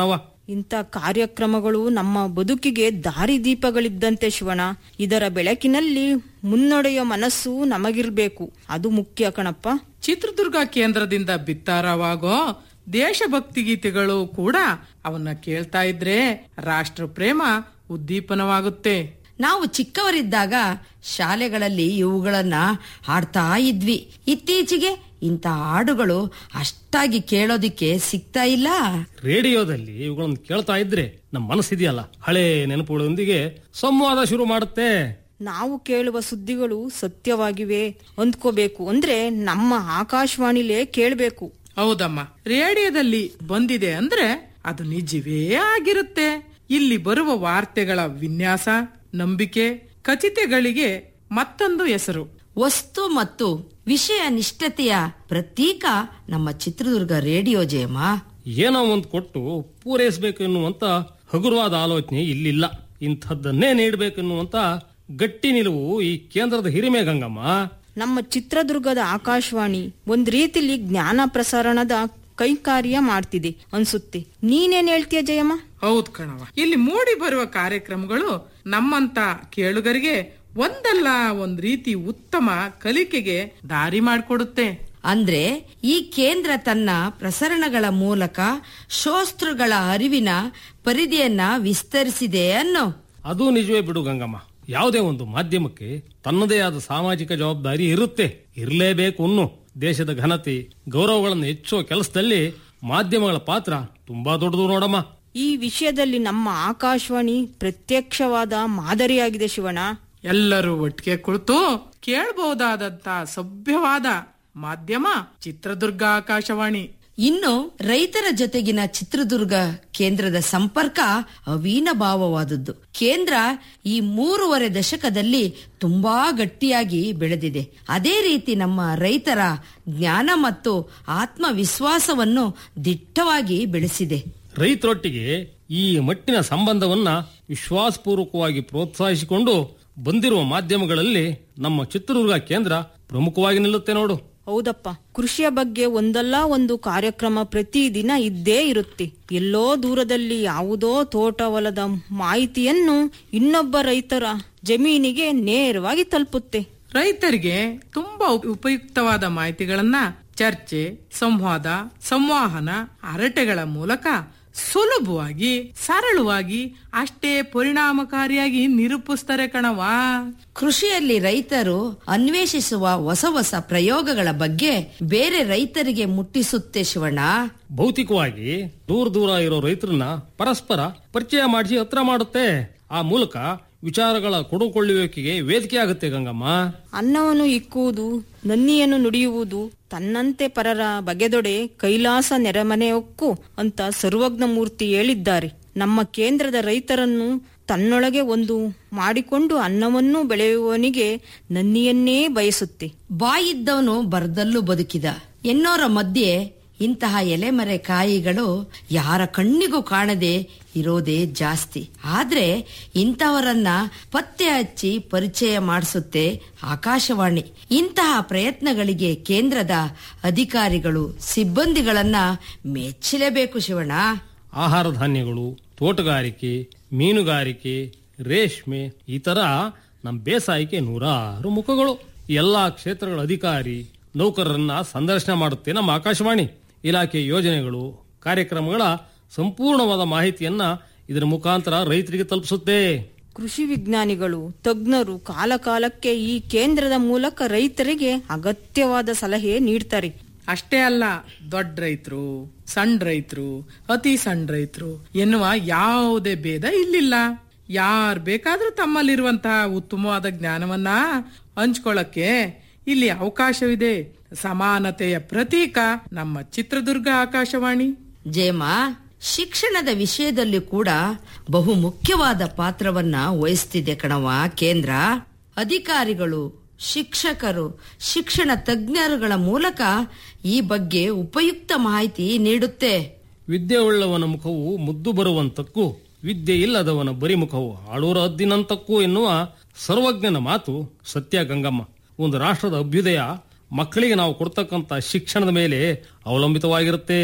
ಇಂಥ ಕಾರ್ಯಕ್ರಮಗಳು ನಮ್ಮ ಬದುಕಿಗೆ ದಾರಿದೀಪಗಳಿದ್ದಂತೆ ಶಿವಣ ಇದರ ಬೆಳಕಿನಲ್ಲಿ ಮುನ್ನಡೆಯೋ ಮನಸ್ಸು ನಮಗಿರ್ಬೇಕು ಅದು ಮುಖ್ಯ ಕಣಪ್ಪ ಚಿತ್ರದುರ್ಗ ಕೇಂದ್ರದಿಂದ ಬಿತ್ತಾರವಾಗೋ ದೇಶಭಕ್ತಿ ಗೀತೆಗಳು ಕೂಡ ಅವನ್ನ ಕೇಳ್ತಾ ಇದ್ರೆ ರಾಷ್ಟ್ರ ಪ್ರೇಮ ಉದ್ದೀಪನವಾಗುತ್ತೆ ನಾವು ಚಿಕ್ಕವರಿದ್ದಾಗ ಶಾಲೆಗಳಲ್ಲಿ ಇವುಗಳನ್ನ ಹಾಡ್ತಾ ಇದ್ವಿ ಇತ್ತೀಚೆಗೆ ಇಂಥ ಹಾಡುಗಳು ಅಷ್ಟಾಗಿ ಕೇಳೋದಿಕ್ಕೆ ಸಿಗ್ತಾ ಇಲ್ಲ ರೇಡಿಯೋದಲ್ಲಿ ಇವುಗಳನ್ನು ಕೇಳ್ತಾ ಇದ್ರೆ ನಮ್ಮ ಮನಸ್ಸಿದೆಯಲ್ಲ ಹಳೆ ನೆನಪುಗಳೊಂದಿಗೆ ಸಂವಾದ ಶುರು ಮಾಡುತ್ತೆ ನಾವು ಕೇಳುವ ಸುದ್ದಿಗಳು ಸತ್ಯವಾಗಿವೆ ಅಂದ್ಕೋಬೇಕು ಅಂದ್ರೆ ನಮ್ಮ ಆಕಾಶವಾಣಿಲೇ ಕೇಳಬೇಕು ಹೌದಮ್ಮ ರೇಡಿಯೋದಲ್ಲಿ ಬಂದಿದೆ ಅಂದ್ರೆ ಅದು ನಿಜವೇ ಆಗಿರುತ್ತೆ ಇಲ್ಲಿ ಬರುವ ವಾರ್ತೆಗಳ ವಿನ್ಯಾಸ ನಂಬಿಕೆ ಖಚಿತೆಗಳಿಗೆ ಮತ್ತೊಂದು ಹೆಸರು ವಸ್ತು ಮತ್ತು ವಿಷಯ ನಿಷ್ಠತೆಯ ಪ್ರತೀಕ ನಮ್ಮ ಚಿತ್ರದುರ್ಗ ರೇಡಿಯೋ ಜಯಮ್ಮ ಏನೋ ಒಂದು ಕೊಟ್ಟು ಪೂರೈಸಬೇಕು ಎನ್ನುವಂತ ಹಗುರವಾದ ಆಲೋಚನೆ ಇಲ್ಲಿಲ್ಲ ಇಂಥದ್ದನ್ನೇ ನೀಡಬೇಕೆನ್ನುವಂತ ಗಟ್ಟಿ ನಿಲುವು ಈ ಕೇಂದ್ರದ ಹಿರಿಮೆ ಗಂಗಮ್ಮ ನಮ್ಮ ಚಿತ್ರದುರ್ಗದ ಆಕಾಶವಾಣಿ ಒಂದ್ ರೀತಿಲಿ ಜ್ಞಾನ ಪ್ರಸರಣದ ಕೈಕಾರ್ಯ ಮಾಡ್ತಿದೆ ಅನ್ಸುತ್ತೆ ನೀನೇನ್ ಹೇಳ್ತೀಯ ಜಯಮ್ಮ ಹೌದ್ ಕಣವ ಇಲ್ಲಿ ಮೂಡಿ ಬರುವ ಕಾರ್ಯಕ್ರಮಗಳು ನಮ್ಮಂತ ಕೇಳುಗರಿಗೆ ಒಂದಲ್ಲ ಒಂದ್ ರೀತಿ ಉತ್ತಮ ಕಲಿಕೆಗೆ ದಾರಿ ಮಾಡಿಕೊಡುತ್ತೆ ಅಂದ್ರೆ ಈ ಕೇಂದ್ರ ತನ್ನ ಪ್ರಸರಣಗಳ ಮೂಲಕ ಶೋಸ್ತೃಗಳ ಅರಿವಿನ ಪರಿಧಿಯನ್ನ ವಿಸ್ತರಿಸಿದೆ ಅನ್ನೋ ಅದು ನಿಜವೇ ಬಿಡು ಗಂಗಮ್ಮ ಯಾವುದೇ ಒಂದು ಮಾಧ್ಯಮಕ್ಕೆ ತನ್ನದೇ ಆದ ಸಾಮಾಜಿಕ ಜವಾಬ್ದಾರಿ ಇರುತ್ತೆ ಇರಲೇಬೇಕು ಅನ್ನು ದೇಶದ ಘನತೆ ಗೌರವಗಳನ್ನು ಹೆಚ್ಚುವ ಕೆಲಸದಲ್ಲಿ ಮಾಧ್ಯಮಗಳ ಪಾತ್ರ ತುಂಬಾ ದೊಡ್ಡದು ನೋಡಮ್ಮ ಈ ವಿಷಯದಲ್ಲಿ ನಮ್ಮ ಆಕಾಶವಾಣಿ ಪ್ರತ್ಯಕ್ಷವಾದ ಮಾದರಿಯಾಗಿದೆ ಶಿವಣ್ಣ ಎಲ್ಲರೂ ಒಟ್ಟಿಗೆ ಕುಳಿತು ಕೇಳಬಹುದಾದಂತ ಸಭ್ಯವಾದ ಮಾಧ್ಯಮ ಚಿತ್ರದುರ್ಗ ಆಕಾಶವಾಣಿ ಇನ್ನು ರೈತರ ಜೊತೆಗಿನ ಚಿತ್ರದುರ್ಗ ಕೇಂದ್ರದ ಸಂಪರ್ಕ ಅವಿನಭಾವವಾದದ್ದು ಕೇಂದ್ರ ಈ ಮೂರುವರೆ ದಶಕದಲ್ಲಿ ತುಂಬಾ ಗಟ್ಟಿಯಾಗಿ ಬೆಳೆದಿದೆ ಅದೇ ರೀತಿ ನಮ್ಮ ರೈತರ ಜ್ಞಾನ ಮತ್ತು ಆತ್ಮವಿಶ್ವಾಸವನ್ನು ದಿಟ್ಟವಾಗಿ ಬೆಳೆಸಿದೆ ರೈತರೊಟ್ಟಿಗೆ ಈ ಮಟ್ಟಿನ ಸಂಬಂಧವನ್ನ ವಿಶ್ವಾಸಪೂರ್ವಕವಾಗಿ ಪ್ರೋತ್ಸಾಹಿಸಿಕೊಂಡು ಬಂದಿರುವ ಮಾಧ್ಯಮಗಳಲ್ಲಿ ನಮ್ಮ ಚಿತ್ರದುರ್ಗ ಕೇಂದ್ರ ಪ್ರಮುಖವಾಗಿ ನಿಲ್ಲುತ್ತೆ ನೋಡು ಹೌದಪ್ಪ ಕೃಷಿಯ ಬಗ್ಗೆ ಒಂದಲ್ಲ ಒಂದು ಕಾರ್ಯಕ್ರಮ ಪ್ರತಿದಿನ ಇದ್ದೇ ಇರುತ್ತೆ ಎಲ್ಲೋ ದೂರದಲ್ಲಿ ಯಾವುದೋ ತೋಟ ಹೊಲದ ಮಾಹಿತಿಯನ್ನು ಇನ್ನೊಬ್ಬ ರೈತರ ಜಮೀನಿಗೆ ನೇರವಾಗಿ ತಲುಪುತ್ತೆ ರೈತರಿಗೆ ತುಂಬಾ ಉಪ- ಉಪಯುಕ್ತವಾದ ಮಾಹಿತಿಗಳನ್ನ ಚರ್ಚೆ ಸಂವಾದ ಸಂವಹನ ಹರಟೆಗಳ ಮೂಲಕ ಸುಲಭವಾಗಿ ಸರಳವಾಗಿ ಅಷ್ಟೇ ಪರಿಣಾಮಕಾರಿಯಾಗಿ ನಿರೂಪಿಸ್ತಾರೆ ಕಣವಾ ಕೃಷಿಯಲ್ಲಿ ರೈತರು ಅನ್ವೇಷಿಸುವ ಹೊಸ ಹೊಸ ಪ್ರಯೋಗಗಳ ಬಗ್ಗೆ ಬೇರೆ ರೈತರಿಗೆ ಮುಟ್ಟಿಸುತ್ತೆ ಶಿವಣ್ಣ ಭೌತಿಕವಾಗಿ ದೂರ ದೂರ ಇರೋ ರೈತರನ್ನ ಪರಸ್ಪರ ಪರಿಚಯ ಮಾಡಿಸಿ ಹತ್ರ ಮಾಡುತ್ತೆ ಆ ಮೂಲಕ ವಿಚಾರಗಳ ಕೊಡುಕೊಳ್ಳುವಿಕೆಗೆ ವೇದಿಕೆ ಆಗುತ್ತೆ ಗಂಗಮ್ಮ ಅನ್ನವನ್ನು ಇಕ್ಕುವುದು ನನ್ನಿಯನ್ನು ನುಡಿಯುವುದು ತನ್ನಂತೆ ಪರರ ಬಗೆದೊಡೆ ಕೈಲಾಸ ನೆರೆಮನೆಯೊಕ್ಕು ಅಂತ ಸರ್ವಜ್ಞ ಮೂರ್ತಿ ಹೇಳಿದ್ದಾರೆ ನಮ್ಮ ಕೇಂದ್ರದ ರೈತರನ್ನು ತನ್ನೊಳಗೆ ಒಂದು ಮಾಡಿಕೊಂಡು ಅನ್ನವನ್ನು ಬೆಳೆಯುವವನಿಗೆ ನನ್ನಿಯನ್ನೇ ಬಯಸುತ್ತೆ ಬಾಯಿದ್ದವನು ಬರದಲ್ಲೂ ಬದುಕಿದ ಎನ್ನೋರ ಮಧ್ಯೆ ಇಂತಹ ಎಲೆಮರೆ ಕಾಯಿಗಳು ಯಾರ ಕಣ್ಣಿಗೂ ಕಾಣದೆ ಇರೋದೇ ಜಾಸ್ತಿ ಆದ್ರೆ ಇಂಥವರನ್ನ ಪತ್ತೆ ಹಚ್ಚಿ ಪರಿಚಯ ಮಾಡಿಸುತ್ತೆ ಆಕಾಶವಾಣಿ ಇಂತಹ ಪ್ರಯತ್ನಗಳಿಗೆ ಕೇಂದ್ರದ ಅಧಿಕಾರಿಗಳು ಸಿಬ್ಬಂದಿಗಳನ್ನ ಮೆಚ್ಚಲೇಬೇಕು ಶಿವಣ್ಣ ಆಹಾರ ಧಾನ್ಯಗಳು ತೋಟಗಾರಿಕೆ ಮೀನುಗಾರಿಕೆ ರೇಷ್ಮೆ ಈ ತರ ನಮ್ಮ ಬೇಸಾಯಕ್ಕೆ ನೂರಾರು ಮುಖಗಳು ಎಲ್ಲಾ ಕ್ಷೇತ್ರಗಳ ಅಧಿಕಾರಿ ನೌಕರರನ್ನ ಸಂದರ್ಶನ ಮಾಡುತ್ತೆ ನಮ್ಮ ಆಕಾಶವಾಣಿ ಇಲಾಖೆ ಯೋಜನೆಗಳು ಕಾರ್ಯಕ್ರಮಗಳ ಸಂಪೂರ್ಣವಾದ ಮಾಹಿತಿಯನ್ನ ಇದರ ಮುಖಾಂತರ ರೈತರಿಗೆ ತಲುಪಿಸುತ್ತೆ ಕೃಷಿ ವಿಜ್ಞಾನಿಗಳು ತಜ್ಞರು ಕಾಲಕಾಲಕ್ಕೆ ಈ ಕೇಂದ್ರದ ಮೂಲಕ ರೈತರಿಗೆ ಅಗತ್ಯವಾದ ಸಲಹೆ ನೀಡ್ತಾರೆ ಅಷ್ಟೇ ಅಲ್ಲ ದೊಡ್ಡ ರೈತರು ಸಣ್ಣ ರೈತರು ಅತಿ ಸಣ್ಣ ರೈತರು ಎನ್ನುವ ಯಾವುದೇ ಭೇದ ಇಲ್ಲಿಲ್ಲ ಯಾರ್ ಬೇಕಾದ್ರೂ ತಮ್ಮಲ್ಲಿರುವಂತಹ ಉತ್ತಮವಾದ ಜ್ಞಾನವನ್ನ ಹಂಚ್ಕೊಳ್ಳಕ್ಕೆ ಇಲ್ಲಿ ಅವಕಾಶವಿದೆ ಸಮಾನತೆಯ ಪ್ರತೀಕ ನಮ್ಮ ಚಿತ್ರದುರ್ಗ ಆಕಾಶವಾಣಿ ಜೇಮ ಶಿಕ್ಷಣದ ವಿಷಯದಲ್ಲಿ ಕೂಡ ಬಹು ಮುಖ್ಯವಾದ ಪಾತ್ರವನ್ನ ವಹಿಸ್ತಿದೆ ಕಣವ ಕೇಂದ್ರ ಅಧಿಕಾರಿಗಳು ಶಿಕ್ಷಕರು ಶಿಕ್ಷಣ ತಜ್ಞರುಗಳ ಮೂಲಕ ಈ ಬಗ್ಗೆ ಉಪಯುಕ್ತ ಮಾಹಿತಿ ನೀಡುತ್ತೆ ವಿದ್ಯೆ ಉಳ್ಳವನ ಮುಖವು ಮುದ್ದು ಬರುವಂತಕ್ಕೂ ವಿದ್ಯೆ ಇಲ್ಲದವನ ಬರಿ ಮುಖವು ಆಳೂರ ಹದ್ದಿನಂತಕ್ಕೂ ಎನ್ನುವ ಸರ್ವಜ್ಞನ ಮಾತು ಸತ್ಯ ಗಂಗಮ್ಮ ಒಂದು ರಾಷ್ಟ್ರದ ಅಭ್ಯುದಯ ಮಕ್ಕಳಿಗೆ ನಾವು ಕೊಡ್ತಕ್ಕಂತ ಶಿಕ್ಷಣದ ಮೇಲೆ ಅವಲಂಬಿತವಾಗಿರುತ್ತೆ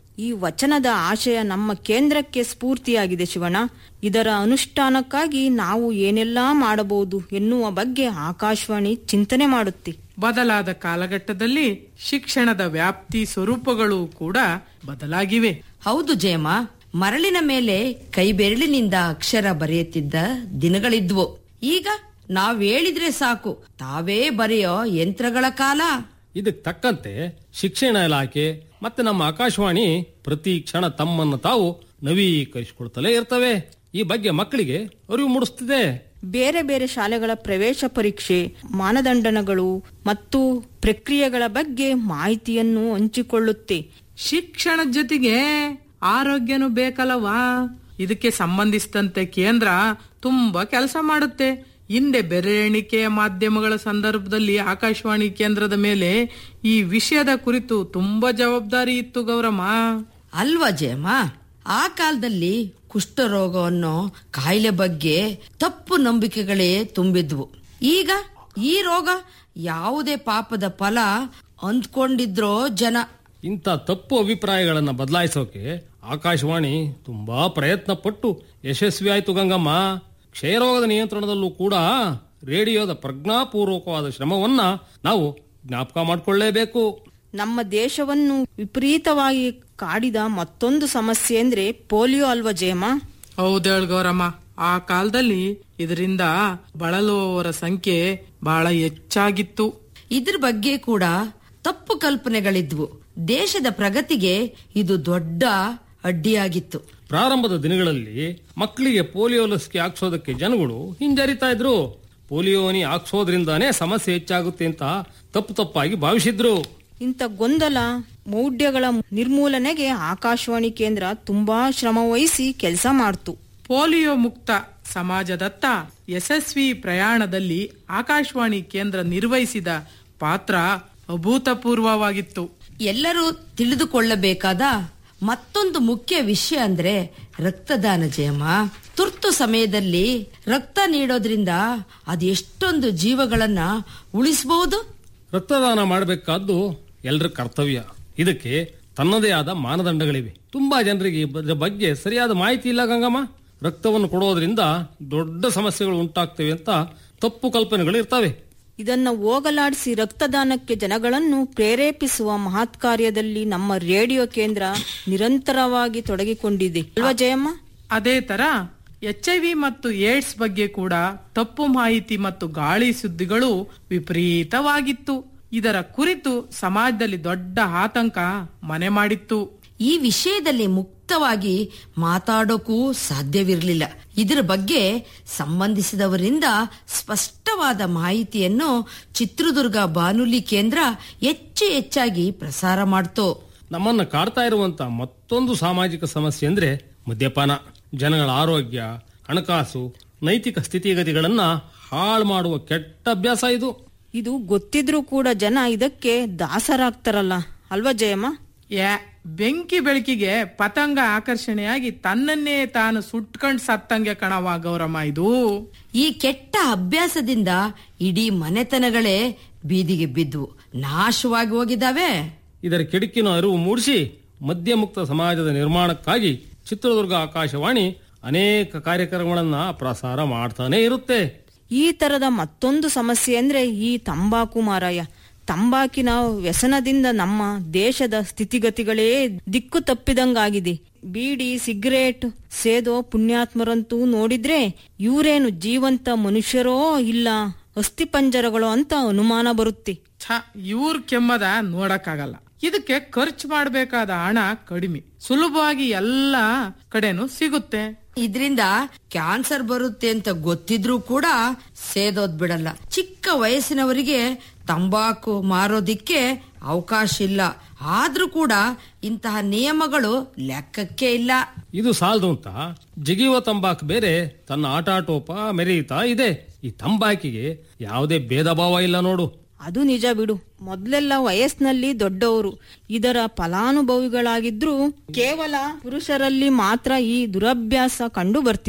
ಈ ವಚನದ ಆಶಯ ನಮ್ಮ ಕೇಂದ್ರಕ್ಕೆ ಸ್ಫೂರ್ತಿಯಾಗಿದೆ ಶಿವಣ್ಣ ಇದರ ಅನುಷ್ಠಾನಕ್ಕಾಗಿ ನಾವು ಏನೆಲ್ಲಾ ಮಾಡಬಹುದು ಎನ್ನುವ ಬಗ್ಗೆ ಆಕಾಶವಾಣಿ ಚಿಂತನೆ ಮಾಡುತ್ತೆ ಬದಲಾದ ಕಾಲಘಟ್ಟದಲ್ಲಿ ಶಿಕ್ಷಣದ ವ್ಯಾಪ್ತಿ ಸ್ವರೂಪಗಳು ಕೂಡ ಬದಲಾಗಿವೆ ಹೌದು ಜಯಮ್ಮ ಮರಳಿನ ಮೇಲೆ ಕೈ ಬೆರಳಿನಿಂದ ಅಕ್ಷರ ಬರೆಯುತ್ತಿದ್ದ ದಿನಗಳಿದ್ವು ಈಗ ನಾವ್ ಹೇಳಿದ್ರೆ ಸಾಕು ತಾವೇ ಬರೆಯೋ ಯಂತ್ರಗಳ ಕಾಲ ಇದಕ್ಕೆ ತಕ್ಕಂತೆ ಶಿಕ್ಷಣ ಇಲಾಖೆ ಮತ್ತೆ ನಮ್ಮ ಆಕಾಶವಾಣಿ ಪ್ರತಿ ಕ್ಷಣ ತಮ್ಮನ್ನು ತಾವು ನವೀಕರಿಸಿಕೊಳ್ತಲೇ ಇರ್ತವೆ ಈ ಬಗ್ಗೆ ಮಕ್ಕಳಿಗೆ ಅರಿವು ಮೂಡಿಸ್ತಿದೆ ಬೇರೆ ಬೇರೆ ಶಾಲೆಗಳ ಪ್ರವೇಶ ಪರೀಕ್ಷೆ ಮಾನದಂಡಗಳು ಮತ್ತು ಪ್ರಕ್ರಿಯೆಗಳ ಬಗ್ಗೆ ಮಾಹಿತಿಯನ್ನು ಹಂಚಿಕೊಳ್ಳುತ್ತೆ ಶಿಕ್ಷಣದ ಜೊತೆಗೆ ಆರೋಗ್ಯನೂ ಬೇಕಲ್ಲವಾ ಇದಕ್ಕೆ ಸಂಬಂಧಿಸಿದಂತೆ ಕೇಂದ್ರ ತುಂಬಾ ಕೆಲಸ ಮಾಡುತ್ತೆ ಹಿಂದೆ ಬೆರಳೆಣಿಕೆಯ ಮಾಧ್ಯಮಗಳ ಸಂದರ್ಭದಲ್ಲಿ ಆಕಾಶವಾಣಿ ಕೇಂದ್ರದ ಮೇಲೆ ಈ ವಿಷಯದ ಕುರಿತು ತುಂಬಾ ಜವಾಬ್ದಾರಿ ಇತ್ತು ಗೌರಮ್ಮ ಅಲ್ವಾ ಜಯಮ್ಮ ಆ ಕಾಲದಲ್ಲಿ ಕುಷ್ಠರೋಗ ಅನ್ನೋ ಕಾಯಿಲೆ ಬಗ್ಗೆ ತಪ್ಪು ನಂಬಿಕೆಗಳೇ ತುಂಬಿದ್ವು ಈಗ ಈ ರೋಗ ಯಾವುದೇ ಪಾಪದ ಫಲ ಅಂದ್ಕೊಂಡಿದ್ರೋ ಜನ ಇಂಥ ತಪ್ಪು ಅಭಿಪ್ರಾಯಗಳನ್ನ ಬದಲಾಯಿಸೋಕೆ ಆಕಾಶವಾಣಿ ತುಂಬಾ ಪ್ರಯತ್ನ ಪಟ್ಟು ಯಶಸ್ವಿ ಆಯ್ತು ಗಂಗಮ್ಮ ಕ್ಷಯರೋಗದ ನಿಯಂತ್ರಣದಲ್ಲೂ ಕೂಡ ರೇಡಿಯೋದ ಪ್ರಜ್ಞಾಪೂರ್ವಕವಾದ ಶ್ರಮವನ್ನ ನಾವು ಜ್ಞಾಪಕ ಮಾಡಿಕೊಳ್ಳೇಬೇಕು ನಮ್ಮ ದೇಶವನ್ನು ವಿಪರೀತವಾಗಿ ಕಾಡಿದ ಮತ್ತೊಂದು ಸಮಸ್ಯೆ ಅಂದ್ರೆ ಪೋಲಿಯೋ ಅಲ್ವಾ ಜಯಮ್ಮ ಹೌದೇಳ್ ಗೌರಮ್ಮ ಆ ಕಾಲದಲ್ಲಿ ಇದರಿಂದ ಬಳಲುವವರ ಸಂಖ್ಯೆ ಬಹಳ ಹೆಚ್ಚಾಗಿತ್ತು ಇದ್ರ ಬಗ್ಗೆ ಕೂಡ ತಪ್ಪು ಕಲ್ಪನೆಗಳಿದ್ವು ದೇಶದ ಪ್ರಗತಿಗೆ ಇದು ದೊಡ್ಡ ಅಡ್ಡಿಯಾಗಿತ್ತು ಪ್ರಾರಂಭದ ದಿನಗಳಲ್ಲಿ ಮಕ್ಕಳಿಗೆ ಪೋಲಿಯೋ ಲಸಿಕೆ ಹಾಕ್ಸೋದಕ್ಕೆ ಜನಗಳು ಹಿಂಜರಿತಾ ಇದ್ರು ಪೋಲಿಯೋ ಹನಿ ಹಾಕ್ಸೋದ್ರಿಂದಾನೇ ಸಮಸ್ಯೆ ಹೆಚ್ಚಾಗುತ್ತೆ ಅಂತ ತಪ್ಪು ತಪ್ಪಾಗಿ ಭಾವಿಸಿದ್ರು ಇಂಥ ಗೊಂದಲ ಮೌಢ್ಯಗಳ ನಿರ್ಮೂಲನೆಗೆ ಆಕಾಶವಾಣಿ ಕೇಂದ್ರ ತುಂಬಾ ಶ್ರಮ ವಹಿಸಿ ಕೆಲಸ ಮಾಡ್ತು ಪೋಲಿಯೋ ಮುಕ್ತ ಸಮಾಜದತ್ತ ಯಶಸ್ವಿ ಪ್ರಯಾಣದಲ್ಲಿ ಆಕಾಶವಾಣಿ ಕೇಂದ್ರ ನಿರ್ವಹಿಸಿದ ಪಾತ್ರ ಅಭೂತಪೂರ್ವವಾಗಿತ್ತು ಎಲ್ಲರೂ ತಿಳಿದುಕೊಳ್ಳಬೇಕಾದ ಮತ್ತೊಂದು ಮುಖ್ಯ ವಿಷಯ ಅಂದ್ರೆ ರಕ್ತದಾನ ಜಯಮ್ಮ ತುರ್ತು ಸಮಯದಲ್ಲಿ ರಕ್ತ ನೀಡೋದ್ರಿಂದ ಅದು ಎಷ್ಟೊಂದು ಜೀವಗಳನ್ನ ಉಳಿಸಬಹುದು ರಕ್ತದಾನ ಮಾಡಬೇಕಾದ್ದು ಎಲ್ಲರ ಕರ್ತವ್ಯ ಇದಕ್ಕೆ ತನ್ನದೇ ಆದ ಮಾನದಂಡಗಳಿವೆ ತುಂಬಾ ಜನರಿಗೆ ಇದರ ಬಗ್ಗೆ ಸರಿಯಾದ ಮಾಹಿತಿ ಇಲ್ಲ ಗಂಗಮ್ಮ ರಕ್ತವನ್ನು ಕೊಡೋದ್ರಿಂದ ದೊಡ್ಡ ಸಮಸ್ಯೆಗಳು ಉಂಟಾಗ್ತವೆ ಅಂತ ತಪ್ಪು ಕಲ್ಪನೆಗಳು ಇರ್ತವೆ ಇದನ್ನ ಹೋಗಲಾಡಿಸಿ ರಕ್ತದಾನಕ್ಕೆ ಜನಗಳನ್ನು ಪ್ರೇರೇಪಿಸುವ ಮಹತ್ ಕಾರ್ಯದಲ್ಲಿ ನಮ್ಮ ರೇಡಿಯೋ ಕೇಂದ್ರ ನಿರಂತರವಾಗಿ ತೊಡಗಿಕೊಂಡಿದೆ ಅಲ್ವಾ ಜಯಮ್ಮ ಅದೇ ತರ ಎಚ್ ವಿ ಮತ್ತು ಏಡ್ಸ್ ಬಗ್ಗೆ ಕೂಡ ತಪ್ಪು ಮಾಹಿತಿ ಮತ್ತು ಗಾಳಿ ಸುದ್ದಿಗಳು ವಿಪರೀತವಾಗಿತ್ತು ಇದರ ಕುರಿತು ಸಮಾಜದಲ್ಲಿ ದೊಡ್ಡ ಆತಂಕ ಮನೆ ಮಾಡಿತ್ತು ಈ ವಿಷಯದಲ್ಲಿ ಮುಕ್ತವಾಗಿ ಮಾತಾಡೋಕ್ಕೂ ಸಾಧ್ಯವಿರಲಿಲ್ಲ ಇದರ ಬಗ್ಗೆ ಸಂಬಂಧಿಸಿದವರಿಂದ ಸ್ಪಷ್ಟವಾದ ಮಾಹಿತಿಯನ್ನು ಚಿತ್ರದುರ್ಗ ಬಾನುಲಿ ಕೇಂದ್ರ ಹೆಚ್ಚು ಹೆಚ್ಚಾಗಿ ಪ್ರಸಾರ ಮಾಡ್ತು ನಮ್ಮನ್ನ ಕಾಡ್ತಾ ಇರುವಂತ ಮತ್ತೊಂದು ಸಾಮಾಜಿಕ ಸಮಸ್ಯೆ ಅಂದ್ರೆ ಮದ್ಯಪಾನ ಜನಗಳ ಆರೋಗ್ಯ ಹಣಕಾಸು ನೈತಿಕ ಸ್ಥಿತಿಗತಿಗಳನ್ನ ಹಾಳು ಮಾಡುವ ಕೆಟ್ಟ ಅಭ್ಯಾಸ ಇದು ಇದು ಗೊತ್ತಿದ್ರೂ ಕೂಡ ಜನ ಇದಕ್ಕೆ ದಾಸರಾಗ್ತಾರಲ್ಲ ಅಲ್ವಾ ಜಯಮ್ಮ ಯಾ ಬೆಂಕಿ ಬೆಳಕಿಗೆ ಪತಂಗ ಆಕರ್ಷಣೆಯಾಗಿ ತನ್ನನ್ನೇ ತಾನು ಸುಟ್ಕೊಂಡ್ ಸತ್ತಂಗೆ ಕಣವ ಗೌರಮ್ಮ ಇದು ಈ ಕೆಟ್ಟ ಅಭ್ಯಾಸದಿಂದ ಇಡೀ ಮನೆತನಗಳೇ ಬೀದಿಗೆ ಬಿದ್ವು ನಾಶವಾಗಿ ಹೋಗಿದ್ದಾವೆ ಇದರ ಕೆಡುಕಿನ ಅರಿವು ಮೂಡಿಸಿ ಮದ್ಯಮುಕ್ತ ಸಮಾಜದ ನಿರ್ಮಾಣಕ್ಕಾಗಿ ಚಿತ್ರದುರ್ಗ ಆಕಾಶವಾಣಿ ಅನೇಕ ಕಾರ್ಯಕ್ರಮಗಳನ್ನ ಪ್ರಸಾರ ಮಾಡ್ತಾನೆ ಇರುತ್ತೆ ಈ ತರದ ಮತ್ತೊಂದು ಸಮಸ್ಯೆ ಅಂದ್ರೆ ಈ ತಂಬಾಕು ಮಾರಾಯ ತಂಬಾಕಿನ ವ್ಯಸನದಿಂದ ನಮ್ಮ ದೇಶದ ಸ್ಥಿತಿಗತಿಗಳೇ ದಿಕ್ಕು ತಪ್ಪಿದಂಗಾಗಿದೆ ಬೀಡಿ ಸಿಗರೇಟ್ ಸೇದೋ ಪುಣ್ಯಾತ್ಮರಂತೂ ನೋಡಿದ್ರೆ ಇವರೇನು ಜೀವಂತ ಮನುಷ್ಯರೋ ಇಲ್ಲ ಅಸ್ಥಿಪಂಜರಗಳು ಅಂತ ಅನುಮಾನ ಬರುತ್ತೆ ಛ ಇವ್ರ ಕೆಮ್ಮದ ನೋಡಕ್ಕಾಗಲ್ಲ ಇದಕ್ಕೆ ಖರ್ಚು ಮಾಡಬೇಕಾದ ಹಣ ಕಡಿಮೆ ಸುಲಭವಾಗಿ ಎಲ್ಲ ಕಡೆನೂ ಸಿಗುತ್ತೆ ಇದರಿಂದ ಕ್ಯಾನ್ಸರ್ ಬರುತ್ತೆ ಅಂತ ಗೊತ್ತಿದ್ರೂ ಕೂಡ ಸೇದೋದ್ ಬಿಡಲ್ಲ ಚಿಕ್ಕ ವಯಸ್ಸಿನವರಿಗೆ ತಂಬಾಕು ಮಾರೋದಿಕ್ಕೆ ಅವಕಾಶ ಇಲ್ಲ ಆದ್ರೂ ಕೂಡ ಇಂತಹ ನಿಯಮಗಳು ಲೆಕ್ಕಕ್ಕೆ ಇಲ್ಲ ಇದು ಸಾಲದು ಅಂತ ಜಿಗಿಯುವ ತಂಬಾಕು ಬೇರೆ ತನ್ನ ಆಟಾಟೋಪ ಮೆರೆಯುತ್ತಾ ಇದೆ ಈ ತಂಬಾಕಿಗೆ ಯಾವುದೇ ಭೇದ ಭಾವ ಇಲ್ಲ ನೋಡು ಅದು ನಿಜ ಬಿಡು ಮೊದ್ಲೆಲ್ಲ ವಯಸ್ಸಿನಲ್ಲಿ ದೊಡ್ಡವರು ಇದರ ಫಲಾನುಭವಿಗಳಾಗಿದ್ರು ಕೇವಲ ಪುರುಷರಲ್ಲಿ ಮಾತ್ರ ಈ ದುರಭ್ಯಾಸ ಕಂಡು ಬರ್ತಿತ್ತು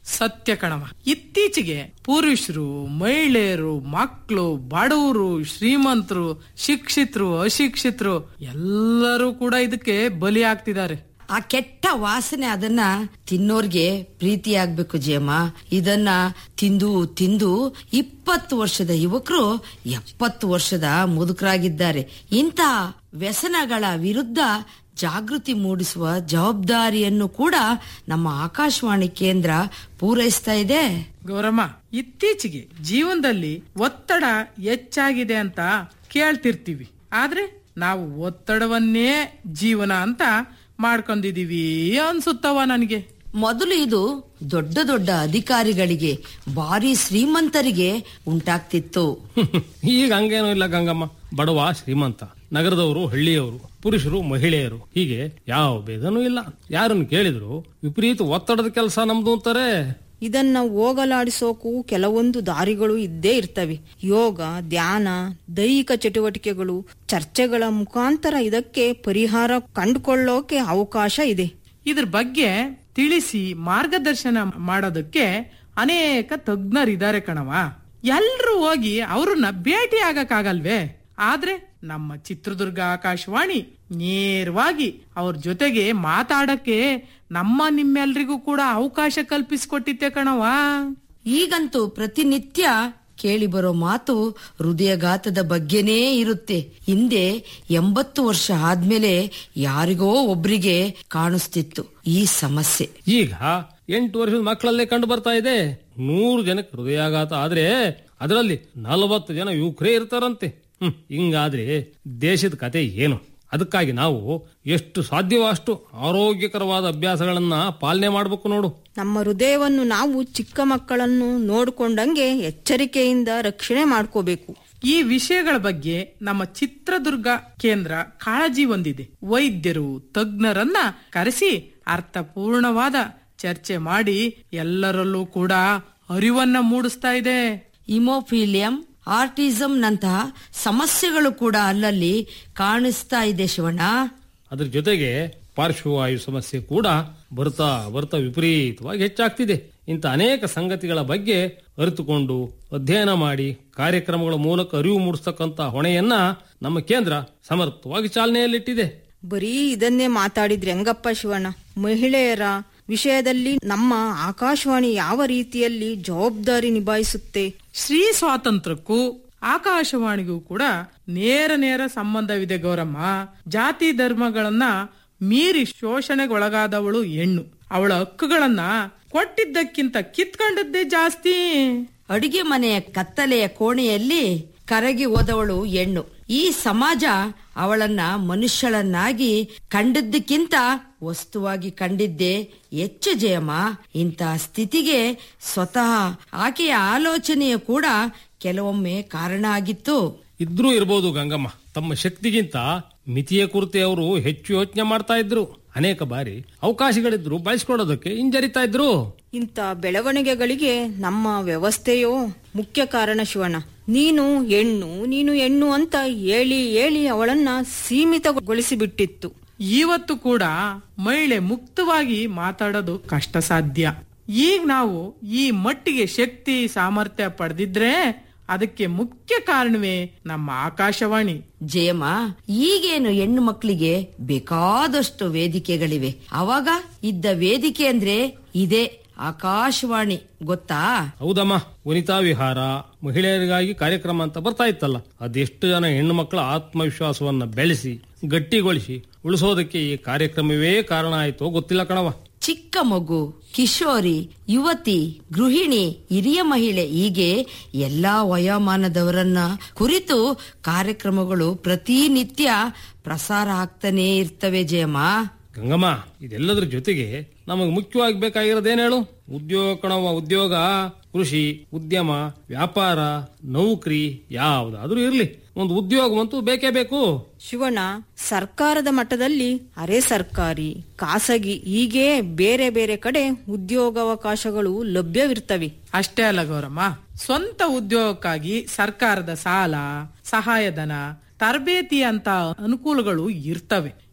ಸತ್ಯ ಕಣವ ಇತ್ತೀಚೆಗೆ ಪುರುಷರು ಮಹಿಳೆಯರು ಮಕ್ಕಳು ಬಡವರು ಶ್ರೀಮಂತರು ಶಿಕ್ಷಿತರು ಅಶಿಕ್ಷಿತರು ಎಲ್ಲರೂ ಕೂಡ ಇದಕ್ಕೆ ಬಲಿ ಆಗ್ತಿದ್ದಾರೆ ಆ ಕೆಟ್ಟ ವಾಸನೆ ಅದನ್ನ ತಿನ್ನೋರ್ಗೆ ಪ್ರೀತಿ ಆಗ್ಬೇಕು ಜೇಮ ಇದನ್ನ ತಿಂದು ತಿಂದು ಇಪ್ಪತ್ತು ವರ್ಷದ ಯುವಕರು ಎಪ್ಪತ್ತು ವರ್ಷದ ಮುದುಕರಾಗಿದ್ದಾರೆ ಇಂಥ ವ್ಯಸನಗಳ ವಿರುದ್ಧ ಜಾಗೃತಿ ಮೂಡಿಸುವ ಜವಾಬ್ದಾರಿಯನ್ನು ಕೂಡ ನಮ್ಮ ಆಕಾಶವಾಣಿ ಕೇಂದ್ರ ಪೂರೈಸ್ತಾ ಇದೆ ಗೌರಮ್ಮ ಇತ್ತೀಚೆಗೆ ಜೀವನದಲ್ಲಿ ಒತ್ತಡ ಹೆಚ್ಚಾಗಿದೆ ಅಂತ ಕೇಳ್ತಿರ್ತೀವಿ ಆದ್ರೆ ನಾವು ಒತ್ತಡವನ್ನೇ ಜೀವನ ಅಂತ ಮಾಡ್ಕೊಂಡಿದೀವಿ ಅನ್ಸುತ್ತವ ನನಗೆ ಮೊದಲು ಇದು ದೊಡ್ಡ ದೊಡ್ಡ ಅಧಿಕಾರಿಗಳಿಗೆ ಭಾರಿ ಶ್ರೀಮಂತರಿಗೆ ಉಂಟಾಗ್ತಿತ್ತು ಈಗ ಹಂಗೇನೂ ಇಲ್ಲ ಗಂಗಮ್ಮ ಬಡವ ಶ್ರೀಮಂತ ನಗರದವರು ಹಳ್ಳಿಯವರು ಪುರುಷರು ಮಹಿಳೆಯರು ಹೀಗೆ ಯಾವ ಭೇದನೂ ಇಲ್ಲ ಯಾರನ್ನು ಕೇಳಿದ್ರು ವಿಪರೀತ ಒತ್ತಡದ ಕೆಲಸ ನಮ್ದು ಅಂತಾರೆ ಇದನ್ನ ಹೋಗಲಾಡಿಸೋಕು ಕೆಲವೊಂದು ದಾರಿಗಳು ಇದ್ದೇ ಇರ್ತವೆ ಯೋಗ ಧ್ಯಾನ ದೈಹಿಕ ಚಟುವಟಿಕೆಗಳು ಚರ್ಚೆಗಳ ಮುಖಾಂತರ ಇದಕ್ಕೆ ಪರಿಹಾರ ಕಂಡುಕೊಳ್ಳೋಕೆ ಅವಕಾಶ ಇದೆ ಇದ್ರ ಬಗ್ಗೆ ತಿಳಿಸಿ ಮಾರ್ಗದರ್ಶನ ಮಾಡೋದಕ್ಕೆ ಅನೇಕ ತಜ್ಞರಿದ್ದಾರೆ ಕಣವ ಎಲ್ರು ಹೋಗಿ ಅವ್ರನ್ನ ಭೇಟಿ ಆಗಕ್ಕಾಗಲ್ವೇ ಆದ್ರೆ ನಮ್ಮ ಚಿತ್ರದುರ್ಗ ಆಕಾಶವಾಣಿ ನೇರವಾಗಿ ಅವ್ರ ಜೊತೆಗೆ ಮಾತಾಡಕ್ಕೆ ನಮ್ಮ ನಿಮ್ಮೆಲ್ರಿಗೂ ಕೂಡ ಅವಕಾಶ ಕಲ್ಪಿಸ್ಕೊಟ್ಟಿತ್ತೆ ಕಣವ ಈಗಂತೂ ಪ್ರತಿನಿತ್ಯ ಕೇಳಿ ಬರೋ ಮಾತು ಹೃದಯಘಾತದ ಬಗ್ಗೆನೇ ಇರುತ್ತೆ ಹಿಂದೆ ಎಂಬತ್ತು ವರ್ಷ ಆದ್ಮೇಲೆ ಯಾರಿಗೋ ಒಬ್ರಿಗೆ ಕಾಣಿಸ್ತಿತ್ತು ಈ ಸಮಸ್ಯೆ ಈಗ ಎಂಟು ವರ್ಷದ ಮಕ್ಕಳಲ್ಲೇ ಕಂಡು ಬರ್ತಾ ಇದೆ ನೂರು ಜನಕ್ಕೆ ಹೃದಯಾಘಾತ ಆದ್ರೆ ಅದರಲ್ಲಿ ನಲವತ್ತು ಜನ ಯುವಕರೇ ಇರ್ತಾರಂತೆ ಹ್ಮ್ ಹಿಂಗಾದ್ರೆ ದೇಶದ ಕತೆ ಏನು ಅದಕ್ಕಾಗಿ ನಾವು ಎಷ್ಟು ಸಾಧ್ಯವೋ ಅಷ್ಟು ಆರೋಗ್ಯಕರವಾದ ಅಭ್ಯಾಸಗಳನ್ನ ಪಾಲನೆ ಮಾಡಬೇಕು ನೋಡು ನಮ್ಮ ಹೃದಯವನ್ನು ನಾವು ಚಿಕ್ಕ ಮಕ್ಕಳನ್ನು ನೋಡಿಕೊಂಡಂಗೆ ಎಚ್ಚರಿಕೆಯಿಂದ ರಕ್ಷಣೆ ಮಾಡ್ಕೋಬೇಕು ಈ ವಿಷಯಗಳ ಬಗ್ಗೆ ನಮ್ಮ ಚಿತ್ರದುರ್ಗ ಕೇಂದ್ರ ಕಾಳಜಿ ಹೊಂದಿದೆ ವೈದ್ಯರು ತಜ್ಞರನ್ನ ಕರೆಸಿ ಅರ್ಥಪೂರ್ಣವಾದ ಚರ್ಚೆ ಮಾಡಿ ಎಲ್ಲರಲ್ಲೂ ಕೂಡ ಅರಿವನ್ನ ಮೂಡಿಸ್ತಾ ಇದೆ ಇಮೋಫಿಲಿಯಂ ಆರ್ಟಿಸಂ ನಂತಹ ಸಮಸ್ಯೆಗಳು ಕೂಡ ಅಲ್ಲಲ್ಲಿ ಕಾಣಿಸ್ತಾ ಇದೆ ಶಿವಣ್ಣ ಅದ್ರ ಜೊತೆಗೆ ಪಾರ್ಶ್ವವಾಯು ಸಮಸ್ಯೆ ಕೂಡ ಬರ್ತಾ ಬರ್ತಾ ವಿಪರೀತವಾಗಿ ಹೆಚ್ಚಾಗ್ತಿದೆ ಇಂಥ ಅನೇಕ ಸಂಗತಿಗಳ ಬಗ್ಗೆ ಅರಿತುಕೊಂಡು ಅಧ್ಯಯನ ಮಾಡಿ ಕಾರ್ಯಕ್ರಮಗಳ ಮೂಲಕ ಅರಿವು ಮೂಡಿಸ್ತಕ್ಕಂಥ ಹೊಣೆಯನ್ನ ನಮ್ಮ ಕೇಂದ್ರ ಸಮರ್ಥವಾಗಿ ಚಾಲನೆಯಲ್ಲಿಟ್ಟಿದೆ ಬರೀ ಇದನ್ನೇ ಮಾತಾಡಿದ್ರೆ ಹೆಂಗಪ್ಪ ಶಿವಣ್ಣ ಮಹಿಳೆಯರ ವಿಷಯದಲ್ಲಿ ನಮ್ಮ ಆಕಾಶವಾಣಿ ಯಾವ ರೀತಿಯಲ್ಲಿ ಜವಾಬ್ದಾರಿ ನಿಭಾಯಿಸುತ್ತೆ ಶ್ರೀ ಸ್ವಾತಂತ್ರ್ಯಕ್ಕೂ ಆಕಾಶವಾಣಿಗೂ ಕೂಡ ನೇರ ನೇರ ಸಂಬಂಧವಿದೆ ಗೌರಮ್ಮ ಜಾತಿ ಧರ್ಮಗಳನ್ನ ಮೀರಿ ಶೋಷಣೆಗೊಳಗಾದವಳು ಹೆಣ್ಣು ಅವಳ ಹಕ್ಕುಗಳನ್ನ ಕೊಟ್ಟಿದ್ದಕ್ಕಿಂತ ಕಿತ್ಕೊಂಡದ್ದೇ ಜಾಸ್ತಿ ಅಡಿಗೆ ಮನೆಯ ಕತ್ತಲೆಯ ಕೋಣೆಯಲ್ಲಿ ಕರಗಿ ಹೋದವಳು ಹೆಣ್ಣು ಈ ಸಮಾಜ ಅವಳನ್ನ ಮನುಷ್ಯಳನ್ನಾಗಿ ಕಂಡದ್ದಕ್ಕಿಂತ ವಸ್ತುವಾಗಿ ಕಂಡಿದ್ದೇ ಹೆಚ್ಚು ಜಯಮ್ಮ ಇಂಥ ಸ್ಥಿತಿಗೆ ಸ್ವತಃ ಆಕೆಯ ಆಲೋಚನೆಯು ಕೂಡ ಕೆಲವೊಮ್ಮೆ ಕಾರಣ ಆಗಿತ್ತು ಇದ್ರೂ ಇರ್ಬೋದು ಗಂಗಮ್ಮ ತಮ್ಮ ಶಕ್ತಿಗಿಂತ ಮಿತಿಯ ಕುರಿತೆ ಅವರು ಹೆಚ್ಚು ಯೋಚನೆ ಮಾಡ್ತಾ ಇದ್ರು ಅನೇಕ ಬಾರಿ ಅವಕಾಶಗಳಿದ್ರು ಬಳಸ್ಕೊಳ್ಳೋದಕ್ಕೆ ಹಿಂಜರಿತಾ ಇದ್ರು ಇಂಥ ಬೆಳವಣಿಗೆಗಳಿಗೆ ನಮ್ಮ ವ್ಯವಸ್ಥೆಯೋ ಮುಖ್ಯ ಕಾರಣ ಶಿವಣ್ಣ ನೀನು ಹೆಣ್ಣು ನೀನು ಹೆಣ್ಣು ಅಂತ ಹೇಳಿ ಹೇಳಿ ಅವಳನ್ನ ಸೀಮಿತಗೊಳಿಸಿಬಿಟ್ಟಿತ್ತು ಇವತ್ತು ಕೂಡ ಮಹಿಳೆ ಮುಕ್ತವಾಗಿ ಮಾತಾಡೋದು ಕಷ್ಟ ಸಾಧ್ಯ ಈಗ ನಾವು ಈ ಮಟ್ಟಿಗೆ ಶಕ್ತಿ ಸಾಮರ್ಥ್ಯ ಪಡೆದಿದ್ರೆ ಅದಕ್ಕೆ ಮುಖ್ಯ ಕಾರಣವೇ ನಮ್ಮ ಆಕಾಶವಾಣಿ ಜಯಮ್ಮ ಈಗೇನು ಹೆಣ್ಣು ಮಕ್ಕಳಿಗೆ ಬೇಕಾದಷ್ಟು ವೇದಿಕೆಗಳಿವೆ ಅವಾಗ ಇದ್ದ ವೇದಿಕೆ ಅಂದ್ರೆ ಇದೇ ಆಕಾಶವಾಣಿ ಗೊತ್ತಾ ಹೌದಮ್ಮ ವನಿತಾ ವಿಹಾರ ಮಹಿಳೆಯರಿಗಾಗಿ ಕಾರ್ಯಕ್ರಮ ಅಂತ ಬರ್ತಾ ಇತ್ತಲ್ಲ ಅದೆಷ್ಟು ಜನ ಹೆಣ್ಣು ಮಕ್ಕಳ ಆತ್ಮವಿಶ್ವಾಸವನ್ನ ಬೆಳೆಸಿ ಗಟ್ಟಿಗೊಳಿಸಿ ಉಳಿಸೋದಕ್ಕೆ ಈ ಕಾರ್ಯಕ್ರಮವೇ ಕಾರಣ ಆಯ್ತೋ ಗೊತ್ತಿಲ್ಲ ಕಣವ ಚಿಕ್ಕ ಮಗು ಕಿಶೋರಿ ಯುವತಿ ಗೃಹಿಣಿ ಹಿರಿಯ ಮಹಿಳೆ ಹೀಗೆ ಎಲ್ಲಾ ವಯೋಮಾನದವರನ್ನ ಕುರಿತು ಕಾರ್ಯಕ್ರಮಗಳು ಪ್ರತಿನಿತ್ಯ ಪ್ರಸಾರ ಆಗ್ತಾನೇ ಇರ್ತವೆ ಜಯಮ್ಮ ಗಂಗಮ್ಮ ಇದೆಲ್ಲದ್ರ ಜೊತೆಗೆ ನಮಗೆ ಮುಖ್ಯವಾಗಿ ಬೇಕಾಗಿರೋದೇನು ಹೇಳು ಉದ್ಯೋಗ ಕಣವ ಉದ್ಯೋಗ ಕೃಷಿ ಉದ್ಯಮ ವ್ಯಾಪಾರ ನೌಕರಿ ಯಾವ್ದಾದ್ರೂ ಇರ್ಲಿ ಒಂದು ಉದ್ಯೋಗವಂತೂ ಬೇಕೇ ಬೇಕು ಶಿವಣ್ಣ ಸರ್ಕಾರದ ಮಟ್ಟದಲ್ಲಿ ಅರೆ ಸರ್ಕಾರಿ ಖಾಸಗಿ ಹೀಗೆ ಬೇರೆ ಬೇರೆ ಕಡೆ ಉದ್ಯೋಗಾವಕಾಶಗಳು ಲಭ್ಯವಿರ್ತವೆ ಅಷ್ಟೇ ಅಲ್ಲ ಗೌರಮ್ಮ ಸ್ವಂತ ಉದ್ಯೋಗಕ್ಕಾಗಿ ಸರ್ಕಾರದ ಸಾಲ ಸಹಾಯಧನ ತರಬೇತಿ ಅಂತ ಅನುಕೂಲಗಳು ಇರ್ತವೆ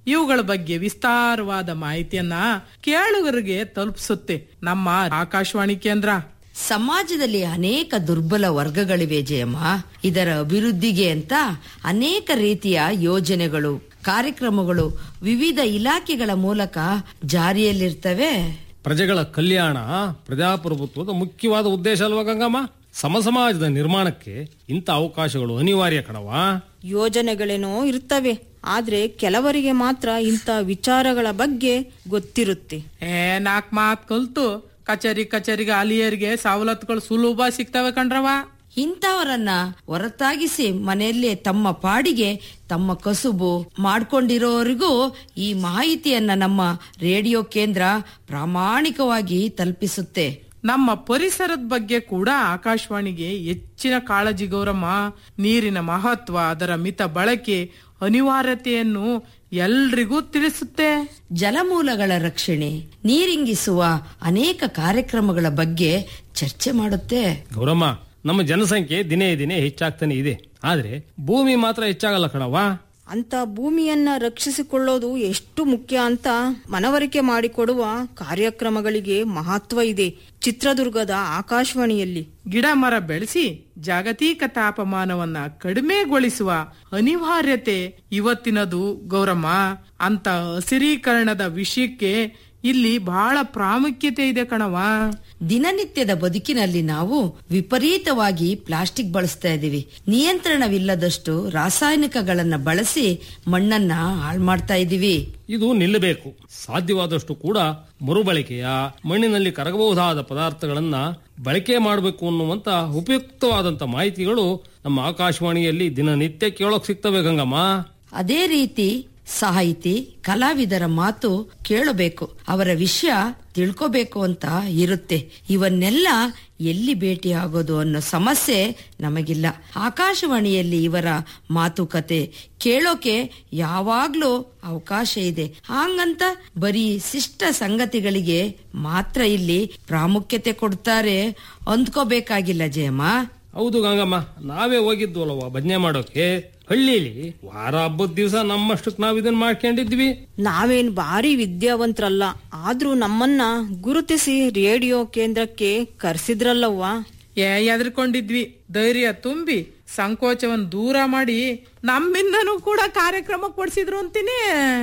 ಇವುಗಳ ಬಗ್ಗೆ ವಿಸ್ತಾರವಾದ ಮಾಹಿತಿಯನ್ನ ಕೇಳುಗರಿಗೆ ತಲುಪಿಸುತ್ತೆ ನಮ್ಮ ಆಕಾಶವಾಣಿ ಕೇಂದ್ರ ಸಮಾಜದಲ್ಲಿ ಅನೇಕ ದುರ್ಬಲ ವರ್ಗಗಳಿವೆ ಜಯಮ್ಮ ಇದರ ಅಭಿವೃದ್ಧಿಗೆ ಅಂತ ಅನೇಕ ರೀತಿಯ ಯೋಜನೆಗಳು ಕಾರ್ಯಕ್ರಮಗಳು ವಿವಿಧ ಇಲಾಖೆಗಳ ಮೂಲಕ ಜಾರಿಯಲ್ಲಿರ್ತವೆ ಪ್ರಜೆಗಳ ಕಲ್ಯಾಣ ಪ್ರಜಾಪ್ರಭುತ್ವದ ಮುಖ್ಯವಾದ ಉದ್ದೇಶ ಅಲ್ವಾ ಗಂಗಮ್ಮ ಸಮಸಮಾಜದ ನಿರ್ಮಾಣಕ್ಕೆ ಇಂಥ ಅವಕಾಶಗಳು ಅನಿವಾರ್ಯ ಕಣವಾ ಯೋಜನೆಗಳೇನೋ ಇರ್ತವೆ ಆದ್ರೆ ಕೆಲವರಿಗೆ ಮಾತ್ರ ಇಂಥ ವಿಚಾರಗಳ ಬಗ್ಗೆ ಗೊತ್ತಿರುತ್ತೆ ಏ ನಾಕ್ ಮಾತ್ ಕಲ್ತು ಕಚೇರಿ ಕಚೇರಿಗೆ ಅಲಿಯರಿಗೆ ಸವಲತ್ತುಗಳು ಸುಲಭ ಸಿಗ್ತವೆ ಕಣ್ರವ ಇಂಥವರನ್ನ ಹೊರತಾಗಿಸಿ ಮನೆಯಲ್ಲೇ ತಮ್ಮ ಪಾಡಿಗೆ ತಮ್ಮ ಕಸುಬು ಮಾಡ್ಕೊಂಡಿರೋರಿಗೂ ಈ ಮಾಹಿತಿಯನ್ನ ನಮ್ಮ ರೇಡಿಯೋ ಕೇಂದ್ರ ಪ್ರಾಮಾಣಿಕವಾಗಿ ತಲುಪಿಸುತ್ತೆ ನಮ್ಮ ಪರಿಸರದ ಬಗ್ಗೆ ಕೂಡ ಆಕಾಶವಾಣಿಗೆ ಹೆಚ್ಚಿನ ಕಾಳಜಿ ಗೌರಮ್ಮ ನೀರಿನ ಮಹತ್ವ ಅದರ ಮಿತ ಬಳಕೆ ಅನಿವಾರ್ಯತೆಯನ್ನು ಎಲ್ರಿಗೂ ತಿಳಿಸುತ್ತೆ ಜಲಮೂಲಗಳ ರಕ್ಷಣೆ ನೀರಿಂಗಿಸುವ ಅನೇಕ ಕಾರ್ಯಕ್ರಮಗಳ ಬಗ್ಗೆ ಚರ್ಚೆ ಮಾಡುತ್ತೆ ಗೌರಮ್ಮ ನಮ್ಮ ಜನಸಂಖ್ಯೆ ದಿನೇ ದಿನೇ ಹೆಚ್ಚಾಗ್ತಾನೆ ಇದೆ ಆದ್ರೆ ಭೂಮಿ ಮಾತ್ರ ಹೆಚ್ಚಾಗಲ್ಲ ಕಣವಾ ಅಂತ ಭೂಮಿಯನ್ನ ರಕ್ಷಿಸಿಕೊಳ್ಳೋದು ಎಷ್ಟು ಮುಖ್ಯ ಅಂತ ಮನವರಿಕೆ ಮಾಡಿಕೊಡುವ ಕಾರ್ಯಕ್ರಮಗಳಿಗೆ ಮಹತ್ವ ಇದೆ ಚಿತ್ರದುರ್ಗದ ಆಕಾಶವಾಣಿಯಲ್ಲಿ ಗಿಡ ಮರ ಬೆಳೆಸಿ ಜಾಗತಿಕ ತಾಪಮಾನವನ್ನ ಕಡಿಮೆಗೊಳಿಸುವ ಅನಿವಾರ್ಯತೆ ಇವತ್ತಿನದು ಗೌರಮ್ಮ ಅಂತ ಹಸಿರೀಕರಣದ ವಿಷಯಕ್ಕೆ ಇಲ್ಲಿ ಬಹಳ ಪ್ರಾಮುಖ್ಯತೆ ಇದೆ ಕಣವ ದಿನನಿತ್ಯದ ಬದುಕಿನಲ್ಲಿ ನಾವು ವಿಪರೀತವಾಗಿ ಪ್ಲಾಸ್ಟಿಕ್ ಬಳಸ್ತಾ ಇದ್ದೀವಿ ನಿಯಂತ್ರಣವಿಲ್ಲದಷ್ಟು ರಾಸಾಯನಿಕಗಳನ್ನ ಬಳಸಿ ಮಣ್ಣನ್ನ ಹಾಳು ಮಾಡ್ತಾ ಇದ್ದೀವಿ ಇದು ನಿಲ್ಲಬೇಕು ಸಾಧ್ಯವಾದಷ್ಟು ಕೂಡ ಮರುಬಳಕೆಯ ಮಣ್ಣಿನಲ್ಲಿ ಕರಗಬಹುದಾದ ಪದಾರ್ಥಗಳನ್ನ ಬಳಕೆ ಮಾಡಬೇಕು ಅನ್ನುವಂತ ಉಪಯುಕ್ತವಾದಂತ ಮಾಹಿತಿಗಳು ನಮ್ಮ ಆಕಾಶವಾಣಿಯಲ್ಲಿ ದಿನನಿತ್ಯ ಕೇಳೋಕ್ ಸಿಗ್ತವೆ ಗಂಗಮ್ಮ ಅದೇ ರೀತಿ ಸಾಹಿತಿ ಕಲಾವಿದರ ಮಾತು ಕೇಳಬೇಕು ಅವರ ವಿಷಯ ತಿಳ್ಕೋಬೇಕು ಅಂತ ಇರುತ್ತೆ ಇವನ್ನೆಲ್ಲ ಎಲ್ಲಿ ಭೇಟಿ ಆಗೋದು ಅನ್ನೋ ಸಮಸ್ಯೆ ನಮಗಿಲ್ಲ ಆಕಾಶವಾಣಿಯಲ್ಲಿ ಇವರ ಮಾತುಕತೆ ಕೇಳೋಕೆ ಯಾವಾಗ್ಲೂ ಅವಕಾಶ ಇದೆ ಹಾಗಂತ ಬರೀ ಶಿಷ್ಟ ಸಂಗತಿಗಳಿಗೆ ಮಾತ್ರ ಇಲ್ಲಿ ಪ್ರಾಮುಖ್ಯತೆ ಕೊಡ್ತಾರೆ ಅಂದ್ಕೋಬೇಕಾಗಿಲ್ಲ ಜಯಮ್ಮ ಹೌದು ಗಂಗಮ್ಮ ನಾವೇ ಹೋಗಿದ್ವಲ್ವ ಭಜನೆ ಮಾಡೋಕೆ ಹಳ್ಳಿಲಿ ವಾರ ಹಬ್ಬದ ದಿವಸ ನಮ್ಮಷ್ಟಕ್ಕೆ ನಾವ್ ಇದನ್ನ ಮಾಡ್ಕೊಂಡಿದ್ವಿ ನಾವೇನ್ ಭಾರಿ ವಿದ್ಯಾವಂತರಲ್ಲ ಆದ್ರೂ ನಮ್ಮನ್ನ ಗುರುತಿಸಿ ರೇಡಿಯೋ ಕೇಂದ್ರಕ್ಕೆ ಕರೆಸಿದ್ರಲ್ಲವ್ವ ಏ ಎದ್ರಕೊಂಡಿದ್ವಿ ಧೈರ್ಯ ತುಂಬಿ ಸಂಕೋಚವನ್ನು ದೂರ ಮಾಡಿ ನಮ್ಮಿಂದನೂ ಕೂಡ ಕಾರ್ಯಕ್ರಮ ಕೊಡ್ಸಿದ್ರು ಅಂತೀನಿ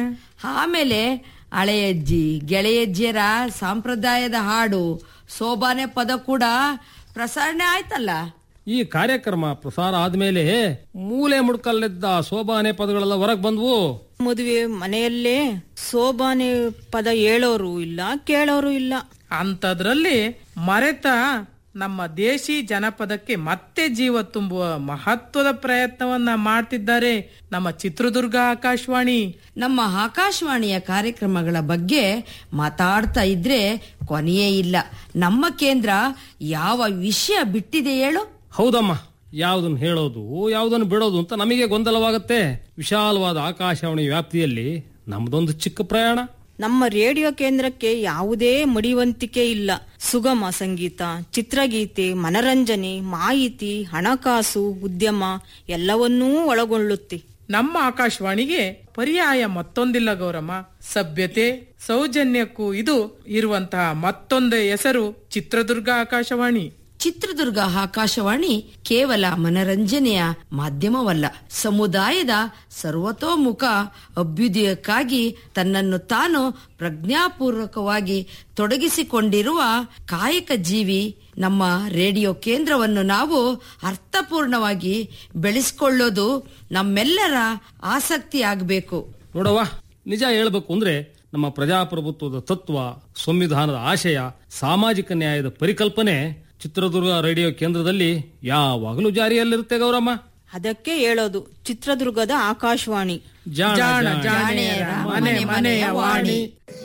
ಆಮೇಲೆ ಹಳೆಯಜ್ಜಿ ಗೆಳೆಯಜ್ಜಿಯರ ಸಾಂಪ್ರದಾಯದ ಹಾಡು ಸೋಬಾನೆ ಪದ ಕೂಡ ಪ್ರಸಾರಣೆ ಆಯ್ತಲ್ಲ ಈ ಕಾರ್ಯಕ್ರಮ ಪ್ರಸಾರ ಆದ್ಮೇಲೆ ಮೂಲೆ ಮುಡ್ಕಲ್ಲಿದ್ದ ಸೋಬಾನೆ ಪದಗಳೆಲ್ಲ ಹೊರಗ್ ಬಂದ್ವು ಮದುವೆ ಮನೆಯಲ್ಲೇ ಸೋಬಾನೆ ಪದ ಹೇಳೋರು ಇಲ್ಲ ಕೇಳೋರು ಇಲ್ಲ ಅಂಥದ್ರಲ್ಲಿ ಮರೆತ ನಮ್ಮ ದೇಶಿ ಜನಪದಕ್ಕೆ ಮತ್ತೆ ಜೀವ ತುಂಬುವ ಮಹತ್ವದ ಪ್ರಯತ್ನವನ್ನ ಮಾಡ್ತಿದ್ದಾರೆ ನಮ್ಮ ಚಿತ್ರದುರ್ಗ ಆಕಾಶವಾಣಿ ನಮ್ಮ ಆಕಾಶವಾಣಿಯ ಕಾರ್ಯಕ್ರಮಗಳ ಬಗ್ಗೆ ಮಾತಾಡ್ತಾ ಇದ್ರೆ ಕೊನೆಯೇ ಇಲ್ಲ ನಮ್ಮ ಕೇಂದ್ರ ಯಾವ ವಿಷಯ ಬಿಟ್ಟಿದೆ ಹೇಳು ಹೌದಮ್ಮ ಯಾವ್ದನ್ನ ಹೇಳೋದು ಯಾವ್ದನ್ನ ಬಿಡೋದು ಅಂತ ನಮಗೆ ಗೊಂದಲವಾಗುತ್ತೆ ವಿಶಾಲವಾದ ಆಕಾಶವಾಣಿ ವ್ಯಾಪ್ತಿಯಲ್ಲಿ ನಮ್ದೊಂದು ಚಿಕ್ಕ ಪ್ರಯಾಣ ನಮ್ಮ ರೇಡಿಯೋ ಕೇಂದ್ರಕ್ಕೆ ಯಾವುದೇ ಮಡಿವಂತಿಕೆ ಇಲ್ಲ ಸುಗಮ ಸಂಗೀತ ಚಿತ್ರಗೀತೆ ಮನರಂಜನೆ ಮಾಹಿತಿ ಹಣಕಾಸು ಉದ್ಯಮ ಎಲ್ಲವನ್ನೂ ಒಳಗೊಳ್ಳುತ್ತೆ ನಮ್ಮ ಆಕಾಶವಾಣಿಗೆ ಪರ್ಯಾಯ ಮತ್ತೊಂದಿಲ್ಲ ಗೌರಮ್ಮ ಸಭ್ಯತೆ ಸೌಜನ್ಯಕ್ಕೂ ಇದು ಇರುವಂತಹ ಮತ್ತೊಂದು ಹೆಸರು ಚಿತ್ರದುರ್ಗ ಆಕಾಶವಾಣಿ ಚಿತ್ರದುರ್ಗ ಆಕಾಶವಾಣಿ ಕೇವಲ ಮನರಂಜನೆಯ ಮಾಧ್ಯಮವಲ್ಲ ಸಮುದಾಯದ ಸರ್ವತೋಮುಖ ಅಭ್ಯುದಯಕ್ಕಾಗಿ ತನ್ನನ್ನು ತಾನು ಪ್ರಜ್ಞಾಪೂರ್ವಕವಾಗಿ ತೊಡಗಿಸಿಕೊಂಡಿರುವ ಕಾಯಕ ಜೀವಿ ನಮ್ಮ ರೇಡಿಯೋ ಕೇಂದ್ರವನ್ನು ನಾವು ಅರ್ಥಪೂರ್ಣವಾಗಿ ಬೆಳೆಸಿಕೊಳ್ಳೋದು ನಮ್ಮೆಲ್ಲರ ಆಸಕ್ತಿ ಆಗಬೇಕು ನೋಡವ್ವ ನಿಜ ಹೇಳ್ಬೇಕು ಅಂದ್ರೆ ನಮ್ಮ ಪ್ರಜಾಪ್ರಭುತ್ವದ ತತ್ವ ಸಂವಿಧಾನದ ಆಶಯ ಸಾಮಾಜಿಕ ನ್ಯಾಯದ ಪರಿಕಲ್ಪನೆ ಚಿತ್ರದುರ್ಗ ರೇಡಿಯೋ ಕೇಂದ್ರದಲ್ಲಿ ಯಾವಾಗಲೂ ಜಾರಿಯಲ್ಲಿರುತ್ತೆ ಗೌರಮ್ಮ ಅದಕ್ಕೆ ಹೇಳೋದು ಚಿತ್ರದುರ್ಗದ ಆಕಾಶವಾಣಿ ಜಾಣ ಜಾಣ ಜಾಣೆಯರ ಜಾಣೆಯರ ಮನೆ ಮನೆಯ ವಾಣಿ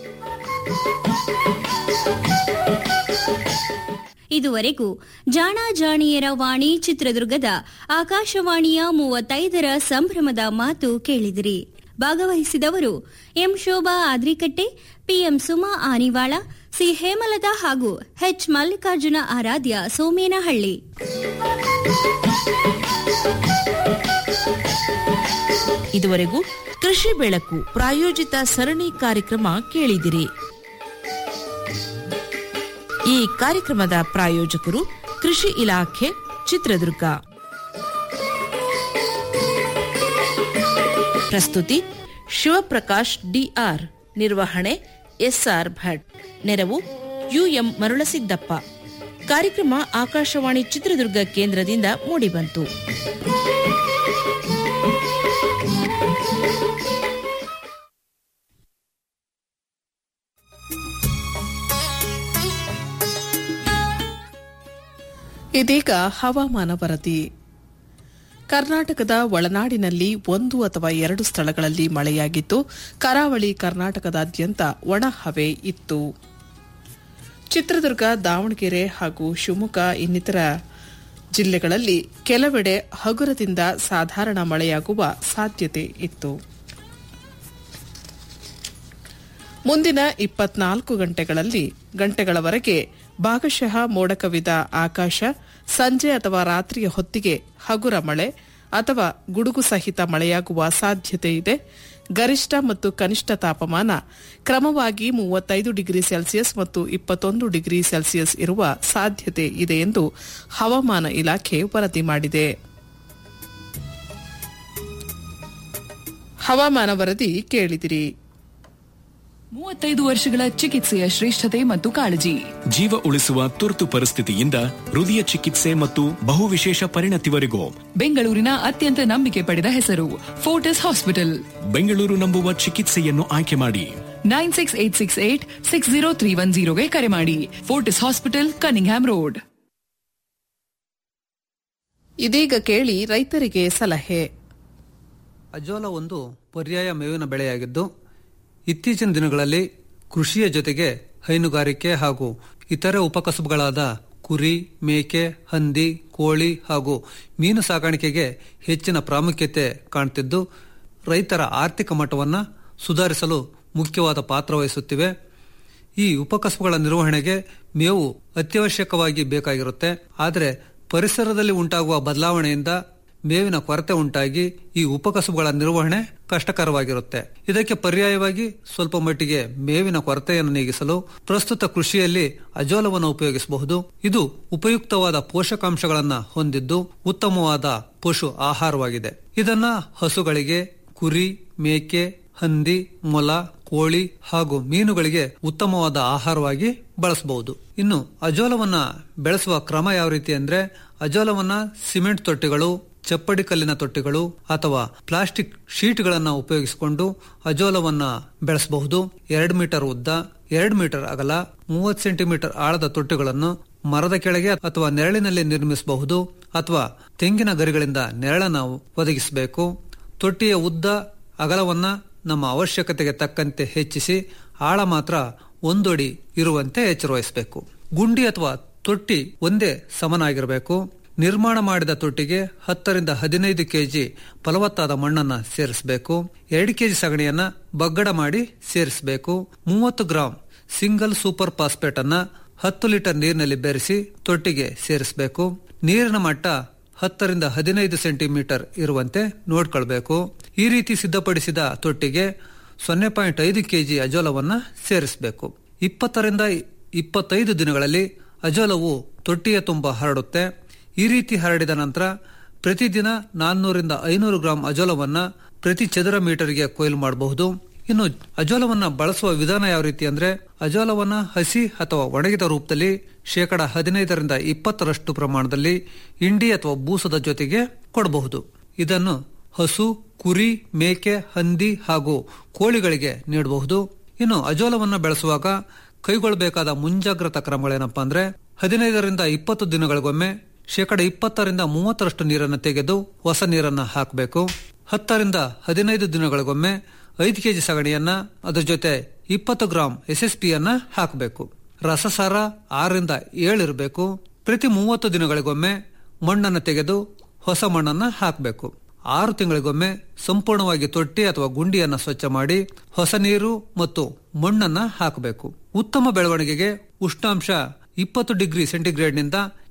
ಇದುವರೆಗೂ ಜಾಣ ಜಾಣಿಯರ ವಾಣಿ ಚಿತ್ರದುರ್ಗದ ಆಕಾಶವಾಣಿಯ ಮೂವತ್ತೈದರ ಸಂಭ್ರಮದ ಮಾತು ಕೇಳಿದಿರಿ ಭಾಗವಹಿಸಿದವರು M Shobha Adrikatte P M Suma Anivala C Hemalatha ಹಾಗೂ ಎಚ್ ಮಲ್ಲಿಕಾರ್ಜುನ ಆರಾಧ್ಯ ಸೋಮೇನಹಳ್ಳಿ ಇದುವರೆಗೂ ಕೃಷಿ ಬೆಳಕು ಪ್ರಾಯೋಜಿತ ಸರಣಿ ಕಾರ್ಯಕ್ರಮ ಕೇಳಿದಿರಿ ಈ ಕಾರ್ಯಕ್ರಮದ ಪ್ರಾಯೋಜಕರು ಕೃಷಿ ಇಲಾಖೆ ಚಿತ್ರದುರ್ಗ ಪ್ರಸ್ತುತಿ ಶಿವಪ್ರಕಾಶ್ ಡಿಆರ್ ನಿರ್ವಹಣೆ ಎಸ್ಆರ್ ಭಟ್ ನೆರವು ಯುಎಂ ಮರುಳಸಿದ್ದಪ್ಪ ಕಾರ್ಯಕ್ರಮ ಆಕಾಶವಾಣಿ ಚಿತ್ರದುರ್ಗ ಕೇಂದ್ರದಿಂದ ಮೂಡಿಬಂತು ಇದೀಗ ಹವಾಮಾನ ವರದಿ ಕರ್ನಾಟಕದ ಒಳನಾಡಿನಲ್ಲಿ ಒಂದು ಅಥವಾ ಎರಡು ಸ್ಥಳಗಳಲ್ಲಿ ಮಳೆಯಾಗಿದ್ದು ಕರಾವಳಿ ಕರ್ನಾಟಕದಾದ್ಯಂತ ಒಣ ಹವೆ ಇತ್ತು ಚಿತ್ರದುರ್ಗ ದಾವಣಗೆರೆ ಹಾಗೂ ಶಿವಮೊಗ್ಗ ಇನ್ನಿತರ ಜಿಲ್ಲೆಗಳಲ್ಲಿ ಕೆಲವೆಡೆ ಹಗುರದಿಂದ ಸಾಧಾರಣ ಮಳೆಯಾಗುವ ಸಾಧ್ಯತೆ ಇತ್ತು ಮುಂದಿನ ಇಪ್ಪತ್ನಾಲ್ಕು ಗಂಟೆಗಳಲ್ಲಿ ಗಂಟೆಗಳವರೆಗೆ ಭಾಗಶಃ ಮೋಡ ಕವಿದ ಆಕಾಶ ಸಂಜೆ ಅಥವಾ ರಾತ್ರಿಯ ಹೊತ್ತಿಗೆ ಹಗುರ ಮಳೆ ಅಥವಾ ಗುಡುಗು ಸಹಿತ ಮಳೆಯಾಗುವ ಸಾಧ್ಯತೆ ಇದೆ ಗರಿಷ್ಠ ಮತ್ತು ಕನಿಷ್ಠ ತಾಪಮಾನ ಕ್ರಮವಾಗಿ ಮೂವತ್ತೈದು ಡಿಗ್ರಿ ಸೆಲ್ಸಿಯಸ್ ಮತ್ತು ಇಪ್ಪತ್ತೊಂದು ಡಿಗ್ರಿ ಸೆಲ್ಸಿಯಸ್ ಇರುವ ಸಾಧ್ಯತೆ ಇದೆ ಎಂದು ಹವಾಮಾನ ಇಲಾಖೆ ವರದಿ ಮಾಡಿದೆ ಹವಾಮಾನ ವರದಿ ಕೇಳಿದಿರಿ ಮೂವತ್ತೈದು ವರ್ಷಗಳ ಚಿಕಿತ್ಸೆಯ ಶ್ರೇಷ್ಠತೆ ಮತ್ತು ಕಾಳಜಿ ಜೀವ ಉಳಿಸುವ ತುರ್ತು ಪರಿಸ್ಥಿತಿಯಿಂದ ಹೃದಯ ಚಿಕಿತ್ಸೆ ಮತ್ತು ಬಹುವಿಶೇಷ ಪರಿಣತಿವರೆಗೂ ಬೆಂಗಳೂರಿನ ಅತ್ಯಂತ ನಂಬಿಕೆ ಪಡೆದ ಹೆಸರು ಫೋರ್ಟಿಸ್ ಹಾಸ್ಪಿಟಲ್ ಬೆಂಗಳೂರು ನಂಬುವ ಚಿಕಿತ್ಸೆಯನ್ನು ಆಯ್ಕೆ ಮಾಡಿ nine six eight six eight six zero three one ಜೀರೋಗೆ ಕರೆ ಮಾಡಿ ಫೋರ್ಟಿಸ್ ಹಾಸ್ಪಿಟಲ್ ಕನಿಂಗ್ಹ್ಯಾಮ್ ರೋಡ್ ಇದೀಗ ಕೇಳಿ ರೈತರಿಗೆ ಸಲಹೆ ಅಜೋಲ ಒಂದು ಪರ್ಯಾಯ ಮೇವಿನ ಬೆಳೆಯಾಗಿದ್ದು ಇತ್ತೀಚಿನ ದಿನಗಳಲ್ಲಿ ಕೃಷಿಯ ಜೊತೆಗೆ ಹೈನುಗಾರಿಕೆ ಹಾಗೂ ಇತರೆ ಉಪಕಸಬುಗಳಾದ ಕುರಿ ಮೇಕೆ ಹಂದಿ ಕೋಳಿ ಹಾಗೂ ಮೀನು ಸಾಕಾಣಿಕೆಗೆ ಹೆಚ್ಚಿನ ಪ್ರಾಮುಖ್ಯತೆ ಕಾಣ್ತಿದ್ದು ರೈತರ ಆರ್ಥಿಕ ಮಟ್ಟವನ್ನು ಸುಧಾರಿಸಲು ಮುಖ್ಯವಾದ ಪಾತ್ರ ವಹಿಸುತ್ತಿವೆ ಈ ಉಪಕಸಬುಗಳ ನಿರ್ವಹಣೆಗೆ ಮೇವು ಅತ್ಯವಶ್ಯಕವಾಗಿ ಬೇಕಾಗಿರುತ್ತೆ ಆದರೆ ಪರಿಸರದಲ್ಲಿ ಉಂಟಾಗುವ ಬದಲಾವಣೆಯಿಂದ ಮೇವಿನ ಕೊರತೆ ಉಂಟಾಗಿ ಈ ಉಪಕಸಬುಗಳ ನಿರ್ವಹಣೆ ಕಷ್ಟಕರವಾಗಿರುತ್ತೆ ಇದಕ್ಕೆ ಪರ್ಯಾಯವಾಗಿ ಸ್ವಲ್ಪ ಮಟ್ಟಿಗೆ ಮೇವಿನ ಕೊರತೆಯನ್ನು ನೀಗಿಸಲು ಪ್ರಸ್ತುತ ಕೃಷಿಯಲ್ಲಿ ಅಜೋಲವನ್ನು ಉಪಯೋಗಿಸಬಹುದು ಇದು ಉಪಯುಕ್ತವಾದ ಪೋಷಕಾಂಶಗಳನ್ನ ಹೊಂದಿದ್ದು ಉತ್ತಮವಾದ ಪಶು ಆಹಾರವಾಗಿದೆ ಇದನ್ನ ಹಸುಗಳಿಗೆ ಕುರಿ ಮೇಕೆ ಹಂದಿ ಮೊಲ ಕೋಳಿ ಹಾಗೂ ಮೀನುಗಳಿಗೆ ಉತ್ತಮವಾದ ಆಹಾರವಾಗಿ ಬಳಸಬಹುದು ಇನ್ನು ಅಜೋಲವನ್ನ ಬೆಳೆಸುವ ಕ್ರಮ ಯಾವ ರೀತಿ ಅಂದ್ರೆ ಅಜೋಲವನ್ನ ಸಿಮೆಂಟ್ ತೊಟ್ಟಿಗಳು ಚಪ್ಪಡಿ ಕಲ್ಲಿನ ತೊಟ್ಟಿಗಳು ಅಥವಾ ಪ್ಲಾಸ್ಟಿಕ್ ಶೀಟ್ಗಳನ್ನ ಉಪಯೋಗಿಸಿಕೊಂಡು ಅಜೋಲವನ್ನ ಬೆಳೆಸಬಹುದು ಎರಡು ಮೀಟರ್ ಉದ್ದ ಎರಡು ಮೀಟರ್ ಅಗಲ ಮೂವತ್ತು ಸೆಂಟಿಮೀಟರ್ ಆಳದ ತೊಟ್ಟಿಗಳನ್ನು ಮರದ ಕೆಳಗೆ ಅಥವಾ ನೆರಳಿನಲ್ಲಿ ನಿರ್ಮಿಸಬಹುದು ಅಥವಾ ತೆಂಗಿನ ಗರಿಗಳಿಂದ ನೆರಳನ್ನು ಒದಗಿಸಬೇಕು ತೊಟ್ಟಿಯ ಉದ್ದ ಅಗಲವನ್ನ ನಮ್ಮ ಅವಶ್ಯಕತೆಗೆ ತಕ್ಕಂತೆ ಹೆಚ್ಚಿಸಿ ಆಳ ಮಾತ್ರ ಒಂದೊಡಿ ಇರುವಂತೆ ಎಚ್ಚರವಹಿಸಬೇಕು ಗುಂಡಿ ಅಥವಾ ತೊಟ್ಟಿ ಒಂದೇ ಸಮನಾಗಿರಬೇಕು ನಿರ್ಮಾಣ ಮಾಡಿದ ತೊಟ್ಟಿಗೆ ಹತ್ತರಿಂದ ಹದಿನೈದು ಕೆಜಿ ಫಲವತ್ತಾದ ಮಣ್ಣನ್ನ ಸೇರಿಸಬೇಕು ಎರಡು ಕೆಜಿ ಸಗಣಿಯನ್ನ ಬಗ್ಗಡ ಮಾಡಿ ಸೇರಿಸಬೇಕು ಮೂವತ್ತು ಗ್ರಾಂ ಸಿಂಗಲ್ ಸೂಪರ್ ಫಾಸ್ಫೇಟ್ ಅನ್ನ ಹತ್ತು ಲೀಟರ್ ನೀರಿನಲ್ಲಿ ಬೆರೆಸಿ ತೊಟ್ಟಿಗೆ ಸೇರಿಸಬೇಕು ನೀರಿನ ಮಟ್ಟ ಹತ್ತರಿಂದ ಹದಿನೈದು ಸೆಂಟಿಮೀಟರ್ ಇರುವಂತೆ ನೋಡ್ಕೊಳ್ಬೇಕು ಈ ರೀತಿ ಸಿದ್ಧಪಡಿಸಿದ ತೊಟ್ಟಿಗೆ ಸೊನ್ನೆ ಪಾಯಿಂಟ್ ಐದು ಕೆಜಿ ಅಜೋಲವನ್ನ ಸೇರಿಸಬೇಕು ಇಪ್ಪತ್ತರಿಂದ ಇಪ್ಪತ್ತೈದು ದಿನಗಳಲ್ಲಿ ಅಜೋಲವು ತೊಟ್ಟಿಯ ತುಂಬ ಹರಡುತ್ತೆ ಈ ರೀತಿ ಹರಡಿದ ನಂತರ ಪ್ರತಿದಿನ ನಾನ್ನೂರಿಂದ ಐನೂರು ಗ್ರಾಂ ಅಜೋಲವನ್ನ ಪ್ರತಿ ಚದರ ಮೀಟರ್ಗೆ ಕೊಯ್ಲು ಮಾಡಬಹುದು ಇನ್ನು ಅಜೋಲವನ್ನ ಬಳಸುವ ವಿಧಾನ ಯಾವ ರೀತಿ ಅಂದ್ರೆ ಅಜೋಲವನ್ನ ಹಸಿ ಅಥವಾ ಒಣಗಿದ ರೂಪದಲ್ಲಿ ಶೇಕಡ ಹದಿನೈದರಿಂದ ಇಪ್ಪತ್ತರಷ್ಟು ಪ್ರಮಾಣದಲ್ಲಿ ಇಂಡಿ ಅಥವಾ ಬೂಸದ ಜೊತೆಗೆ ಕೊಡಬಹುದು ಇದನ್ನು ಹಸು ಕುರಿ ಮೇಕೆ ಹಂದಿ ಹಾಗೂ ಕೋಳಿಗಳಿಗೆ ನೀಡಬಹುದು ಇನ್ನು ಅಜೋಲವನ್ನ ಬೆಳೆಸುವಾಗ ಕೈಗೊಳ್ಳಬೇಕಾದ ಮುಂಜಾಗ್ರತಾ ಕ್ರಮಗಳೇನಪ್ಪಾ ಅಂದ್ರೆ ಹದಿನೈದರಿಂದ ಇಪ್ಪತ್ತು ದಿನಗಳಿಗೊಮ್ಮೆ ಶೇಕಡ ಇಪ್ಪತ್ತರಿಂದ ಮೂವತ್ತರಷ್ಟು ನೀರನ್ನು ತೆಗೆದು ಹೊಸ ನೀರನ್ನ ಹಾಕಬೇಕು ಹತ್ತರಿಂದ ಹದಿನೈದು ದಿನಗಳಿಗೊಮ್ಮೆ ಐದು ಕೆಜಿ ಸಗಣಿಯನ್ನ ಅದರ ಜೊತೆ ಇಪ್ಪತ್ತು ಗ್ರಾಂ ಎಸ್ಎಸ್ಪಿಯನ್ನ ಹಾಕಬೇಕು ರಸಸಾರ ಆರರಿಂದ ಏಳಿರಬೇಕು ಪ್ರತಿ ಮೂವತ್ತು ದಿನಗಳಿಗೊಮ್ಮೆ ಮಣ್ಣನ್ನು ತೆಗೆದು ಹೊಸ ಮಣ್ಣನ್ನ ಹಾಕಬೇಕು ಆರು ತಿಂಗಳಿಗೊಮ್ಮೆ ಸಂಪೂರ್ಣವಾಗಿ ತೊಟ್ಟಿ ಅಥವಾ ಗುಂಡಿಯನ್ನ ಸ್ವಚ್ಛ ಮಾಡಿ ಹೊಸ ನೀರು ಮತ್ತು ಮಣ್ಣನ್ನ ಹಾಕಬೇಕು ಉತ್ತಮ ಬೆಳವಣಿಗೆಗೆ ಉಷ್ಣಾಂಶ ಇಪ್ಪತ್ತು ಡಿಗ್ರಿ ಸೆಂಟಿಗ್ರೇಡ್ನಿಂದ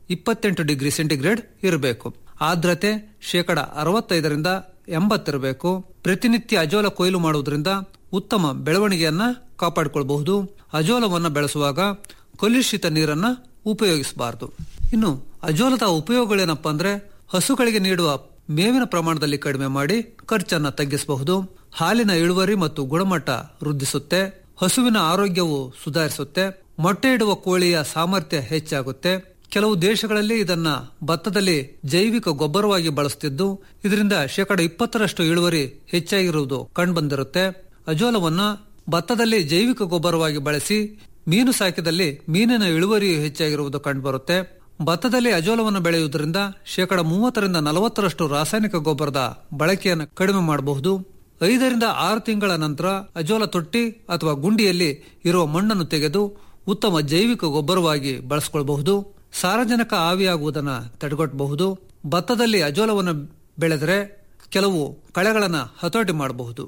ಇಪ್ಪತ್ತೆಂಟು ಡಿಗ್ರಿ ಸೆಂಟಿಗ್ರೇಡ್ ಇರಬೇಕು ಆರ್ದ್ರತೆ ಶೇಕಡ ಅರವತ್ತೈದರಿಂದ ಎಂಬತ್ತಿರಬೇಕು ಪ್ರತಿನಿತ್ಯ ಅಜೋಲ ಕೊಯ್ಲು ಮಾಡುವುದರಿಂದ ಉತ್ತಮ ಬೆಳವಣಿಗೆಯನ್ನ ಕಾಪಾಡಿಕೊಳ್ಳಬಹುದು ಅಜೋಲವನ್ನು ಬೆಳೆಸುವಾಗ ಕಲುಷಿತ ನೀರನ್ನ ಉಪಯೋಗಿಸಬಾರದು ಇನ್ನು ಅಜೋಲದ ಉಪಯೋಗಗಳೇನಪ್ಪಾ ಅಂದ್ರೆ ಹಸುಗಳಿಗೆ ನೀಡುವ ಮೇವಿನ ಪ್ರಮಾಣದಲ್ಲಿ ಕಡಿಮೆ ಮಾಡಿ ಖರ್ಚನ್ನ ತಗ್ಗಿಸಬಹುದು ಹಾಲಿನ ಇಳುವರಿ ಮತ್ತು ಗುಣಮಟ್ಟ ವೃದ್ಧಿಸುತ್ತೆ ಹಸುವಿನ ಆರೋಗ್ಯವು ಸುಧಾರಿಸುತ್ತೆ ಮೊಟ್ಟೆ ಇಡುವ ಕೋಳಿಯ ಸಾಮರ್ಥ್ಯ ಹೆಚ್ಚಾಗುತ್ತೆ ಕೆಲವು ದೇಶಗಳಲ್ಲಿ ಇದನ್ನ ಭತ್ತದಲ್ಲಿ ಜೈವಿಕ ಗೊಬ್ಬರವಾಗಿ ಬಳಸುತ್ತಿದ್ದು ಇದರಿಂದ ಶೇಕಡ ಇಪ್ಪತ್ತರಷ್ಟು ಇಳುವರಿ ಹೆಚ್ಚಾಗಿರುವುದು ಕಂಡುಬಂದಿರುತ್ತೆ ಅಜೋಲವನ್ನ ಭತ್ತದಲ್ಲಿ ಜೈವಿಕ ಗೊಬ್ಬರವಾಗಿ ಬಳಸಿ ಮೀನು ಸಾಕಿದಲ್ಲಿ ಮೀನಿನ ಇಳುವರಿಯು ಹೆಚ್ಚಾಗಿರುವುದು ಕಂಡುಬರುತ್ತೆ ಭತ್ತದಲ್ಲಿ ಅಜೋಲವನ್ನು ಬೆಳೆಯುವುದರಿಂದ ಶೇಕಡ ಮೂವತ್ತರಿಂದ ನಲವತ್ತರಷ್ಟು ರಾಸಾಯನಿಕ ಗೊಬ್ಬರದ ಬಳಕೆಯನ್ನು ಕಡಿಮೆ ಮಾಡಬಹುದು ಐದರಿಂದ ಆರು ತಿಂಗಳ ನಂತರ ಅಜೋಲ ತೊಟ್ಟಿ ಅಥವಾ ಗುಂಡಿಯಲ್ಲಿ ಇರುವ ಮಣ್ಣನ್ನು ತೆಗೆದು ಉತ್ತಮ ಜೈವಿಕ ಗೊಬ್ಬರವಾಗಿ ಬಳಸಿಕೊಳ್ಳಬಹುದು ಸಾರಜನಕ ಆವಿಯಾಗುವುದನ್ನು ತಡೆಗಟ್ಟಬಹುದು ಭತ್ತದಲ್ಲಿ ಅಜೋಲವನ್ನು ಬೆಳೆದರೆ ಕೆಲವು ಕಳೆಗಳನ್ನು ಹತೋಟಿ ಮಾಡಬಹುದು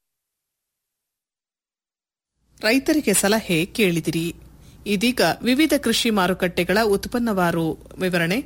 ರೈತರಿಗೆ ಸಲಹೆ ಕೇಳಿದಿರಿ ಇದೀಗ ವಿವಿಧ ಕೃಷಿ ಮಾರುಕಟ್ಟೆಗಳ ಉತ್ಪನ್ನವಾರು ವಿವರಣೆ